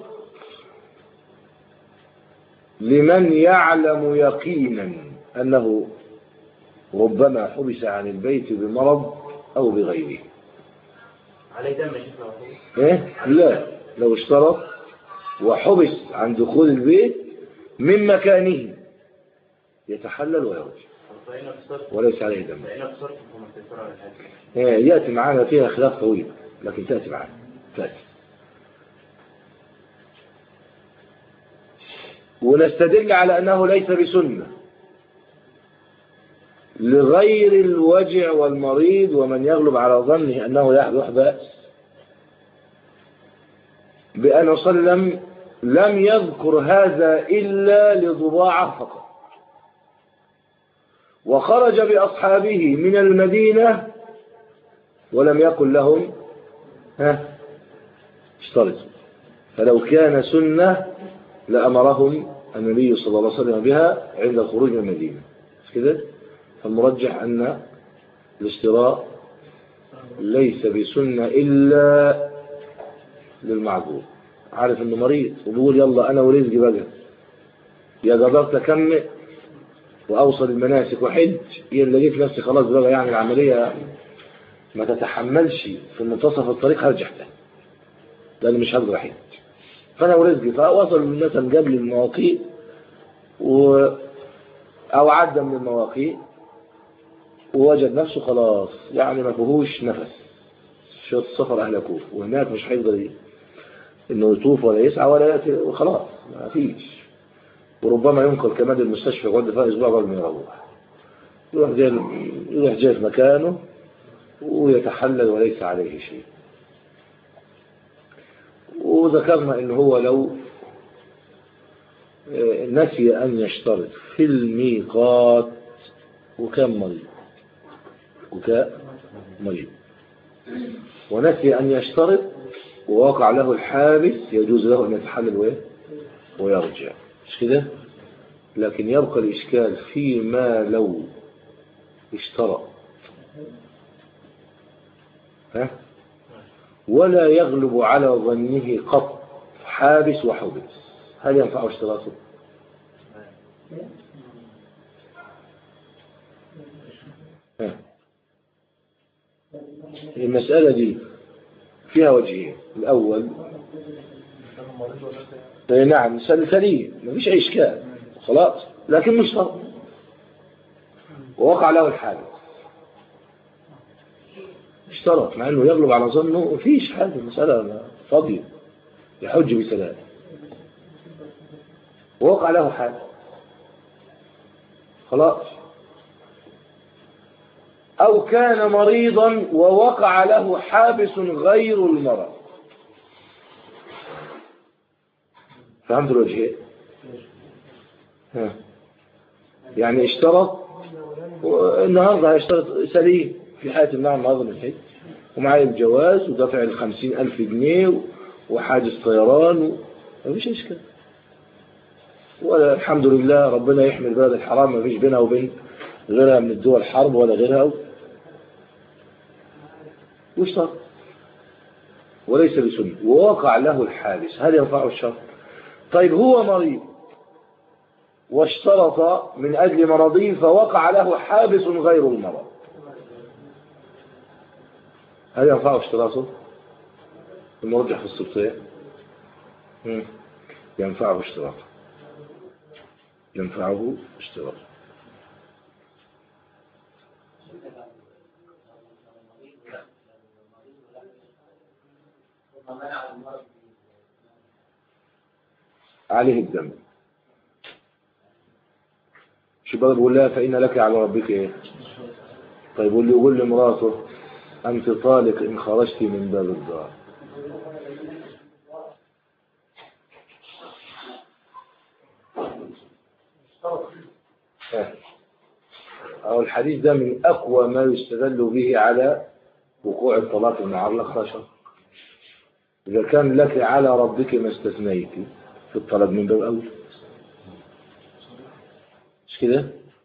لمن يعلم يقينا أنه ربما حبس عن البيت بمرض أو بغيره عليه دم يا شيخنا المفروض. إيه؟ لا لو اشترط وحبس عن دخول البيت من مكانه يتحلل ويرجع فإن قصرت وليس عليه دم فإن قصرت فما تيسر على الحج هي يأتي معنا فيها خلاف طويل لكن تأتي معنا تأتي ونستدل على أنه ليس بسنة لغير الوجع والمريض ومن يغلب على ظنه أنه يحدث بأس بأن وسلم لم يذكر هذا إلا لضباعة فقط وخرج بأصحابه من المدينة ولم يقل لهم ها اشترطوا فلو كان سنة لأمرهم النبي صلى الله عليه وسلم بها عند الخروج من المدينة مش كده فالمرجح أن الاشتراء ليس بسنة إلا للمعذور عارف انه مريض وبيقول يلا انا ورزقي بقى يا قدرت اكمل واوصل المناسك وحج يلا لقيت نفسي خلاص بقى يعني العمليه ما تتحملش في منتصف الطريق هرجع تاني لان مش هقدر احج فانا ورزقي فوصل مثلا قبل المواقيت و او عدى من المواقيت ووجد نفسه خلاص يعني ما فيهوش نفس شوط السفر اهلكوه وهناك مش هيقدر انه يطوف ولا يسعى ولا يأتي وخلاص ما فيش وربما ينقل كمان المستشفى يقعد فيها اسبوع قبل ما يروح يروح جاي يروح جاي في مكانه ويتحلل وليس عليه شيء وذكرنا ان هو لو نسي ان يشترط في الميقات وكان مريض وكان مريض ونسي ان يشترط ووقع له الحابس يجوز له أن يتحلل وإيه؟ ويرجع مش كده لكن يبقى الإشكال فيما لو اشترى ها؟ ولا يغلب على ظنه قط حابس وحبس هل ينفع اشتراطه ها؟ المسألة دي فيها وجهين الأول إيه نعم مسألة سليم ما فيش أي إشكال خلاص لكن مش فرض ووقع له الحادث اشترط مع أنه يغلب على ظنه ما فيش حاجة المسألة فاضية يحج بسلام ووقع له حادث خلاص أو كان مريضا ووقع له حابس غير المرض فهمت الوجهين ها. يعني اشترط النهاردة هيشترط سليم في حالة النعم النهاردة من الحج ومعايا الجواز ودفع الخمسين ألف جنيه وحاجز طيران مفيش إشكال ولا الحمد لله ربنا يحمي البلد الحرام ما فيش بينها وبين غيرها من الدول حرب ولا غيرها واشترط وليس بسنة ووقع له الحادث هل ينفعه الشرط طيب هو مريض واشترط من أجل مرضه فوقع له حابس غير المرض هل ينفعه اشتراطه المرجح في السبطية ينفعه اشتراطه ينفعه اشتراطه عليه الدم شو بقى بقول لها فإن لك على ربك ايه طيب واللي يقول لمراته أنت طالق إن خرجت من باب الدار أو الحديث ده من أقوى ما يستدل به على وقوع الطلاق المعلق خشب إذا كان لك على ربك ما استثنيت في الطلب من باب أول مش كده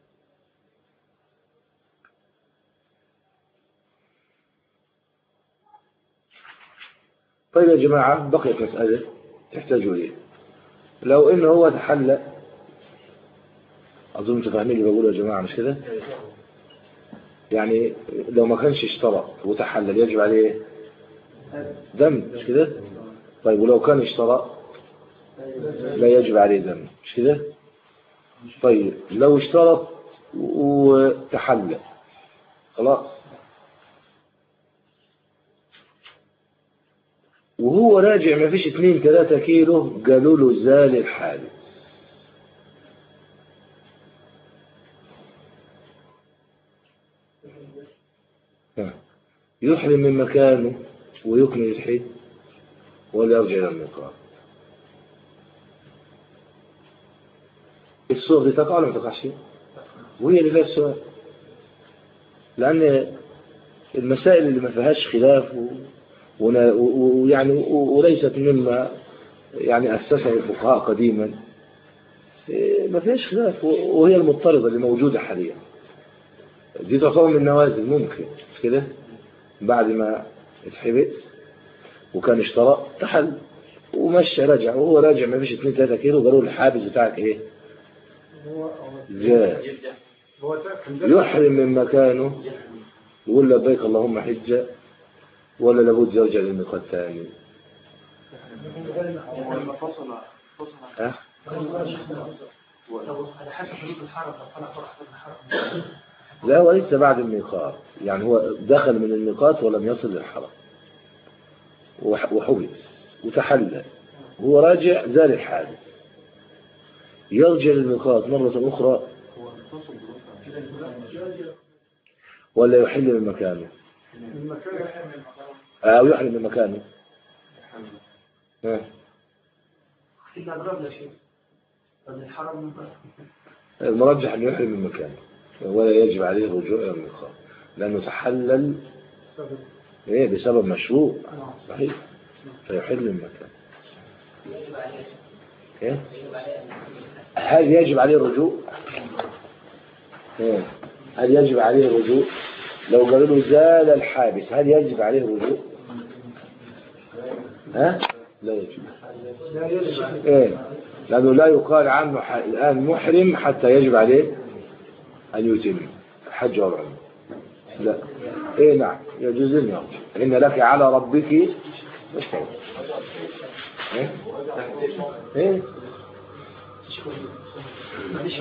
طيب يا جماعة بقيت مسألة تحتاجوا إيه لو إنه هو تحلى أظن أنتوا فاهمين اللي بقوله يا جماعة مش كده يعني لو ما كانش اشترى وتحلل يجب عليه دم مش كده طيب ولو كان اشترى لا يجب عليه دم مش كده طيب لو اشترط وتحلل خلاص وهو راجع ما فيش اتنين تلاتة كيلو قالوا له زال الحادث ها. يحرم من مكانه ويكمل الحج ولا يرجع إلى الميقات الصور دي تقع ولا ما تقعش وهي اللي فيها السؤال لأن المسائل اللي ما فيهاش خلاف و- ونا- و- ويعني و- وليست مما يعني أسسه الفقهاء قديما إيه، ما فيهاش خلاف و- وهي المضطردة اللي موجودة حاليا دي تعتبر من النوازل ممكن مش كده بعد ما اتحبس وكان اشترى تحل ومشى رجع وهو راجع ما فيش 2 3 كيلو قالوا له الحابس بتاعك ايه هو جاء هو كان ده يحرم من مكانه يقول لبيك اللهم حجة ولا لابد يرجع للميقات ثاني ولما فصل فصل ها على حسب حدود الحرم لو طلع بره حدود الحرم لا وليس بعد الميقات يعني هو دخل من الميقات ولم يصل للحرم وح- وحبس وتحلل هو راجع زال الحادث يرجع للميقات مرة أخرى هو اتصل برفع ولا يحل من مكانه المكان أو يحرم من مكانه ها. إلا أضرب لا شيء من الحرم المرجح أن يحرم من مكانه ولا يجب عليه الرجوع إلى الميقات لأنه تحلل إيه بسبب مشروع صحيح فيحل من مكانه يجب عليه إيه؟ يجب عليه أن هل يجب عليه الرجوع؟ إيه؟ هل يجب عليه الرجوع؟ لو قالوا له زال الحابس هل يجب عليه الرجوع؟ ها؟ لا يجب لا يجب عليه إيه؟ لأنه لا يقال عنه ح- الآن محرم حتى يجب عليه أن يتم الحج والعمرة لا إيه نعم يجوز أن يرجع إن لك على ربك الصوم إيه؟ إيه؟ معلش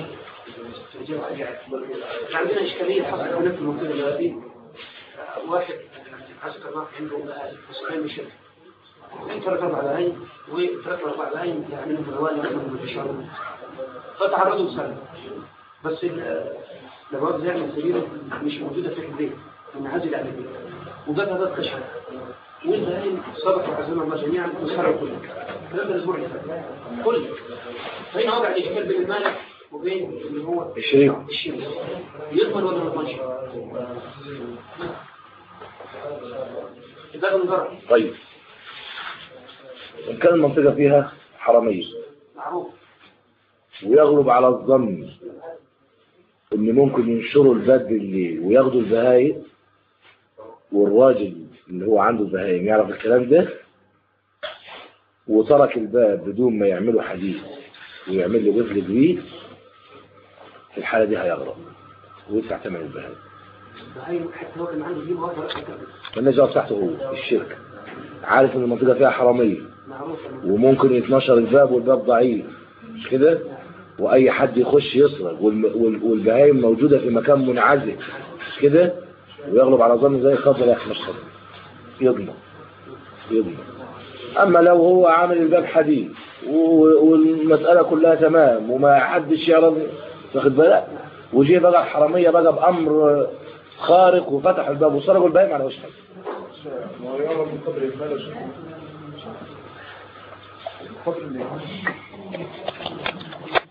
عندنا إشكالية حصلت هناك في المنطقة دلوقتي واحد عسكر راح عنده فصلين شركة ثلاث أربع دقايق وثلاث أربع دقايق يعني من روالي من الشهر فتعرضوا لسنة بس ال- الجواز زي ما السريرة مش موجودة في البيت منعزل عن البيت وجات هذا الكشف والبهايم صدقوا عزينا الله جميعا وسرعوا كله الكلام ده الأسبوع اللي فات كله فهنا وضع الإشكال بين المالك وبين اللي هو الشريك الشيء يضمن ولا ما يضمنش ده نظر طيب إن كان المنطقة فيها حرمية معروف ويغلب على الظن إن ممكن ينشروا الباب بالليل وياخدوا البهايم والراجل اللي هو عنده البهايم يعرف الكلام ده وترك الباب بدون ما يعملوا حديث ويعمل له قفل كبير في الحالة دي هيغرق ويدفع ثمن البهايم هاي حتى لو كان عنده دي مواد مالناش دعوه بتاعته هو الشركة عارف ان المنطقة فيها حرامية معروف وممكن يتنشر الباب والباب ضعيف مش كده واي حد يخش يسرق والم- وال- والبهايم موجودة في مكان منعزل مش كده ويغلب على ظن زي خضر يا احمد خضر يضمن يضمن اما لو هو عامل الباب حديد و- والمسألة كلها تمام وما حدش يعرف واخد بالك وجي بقى الحرامية بقى بأمر خارق وفتح الباب وسرقوا البهايم على وش حاجة ما هو يعرف من قدر المال قدر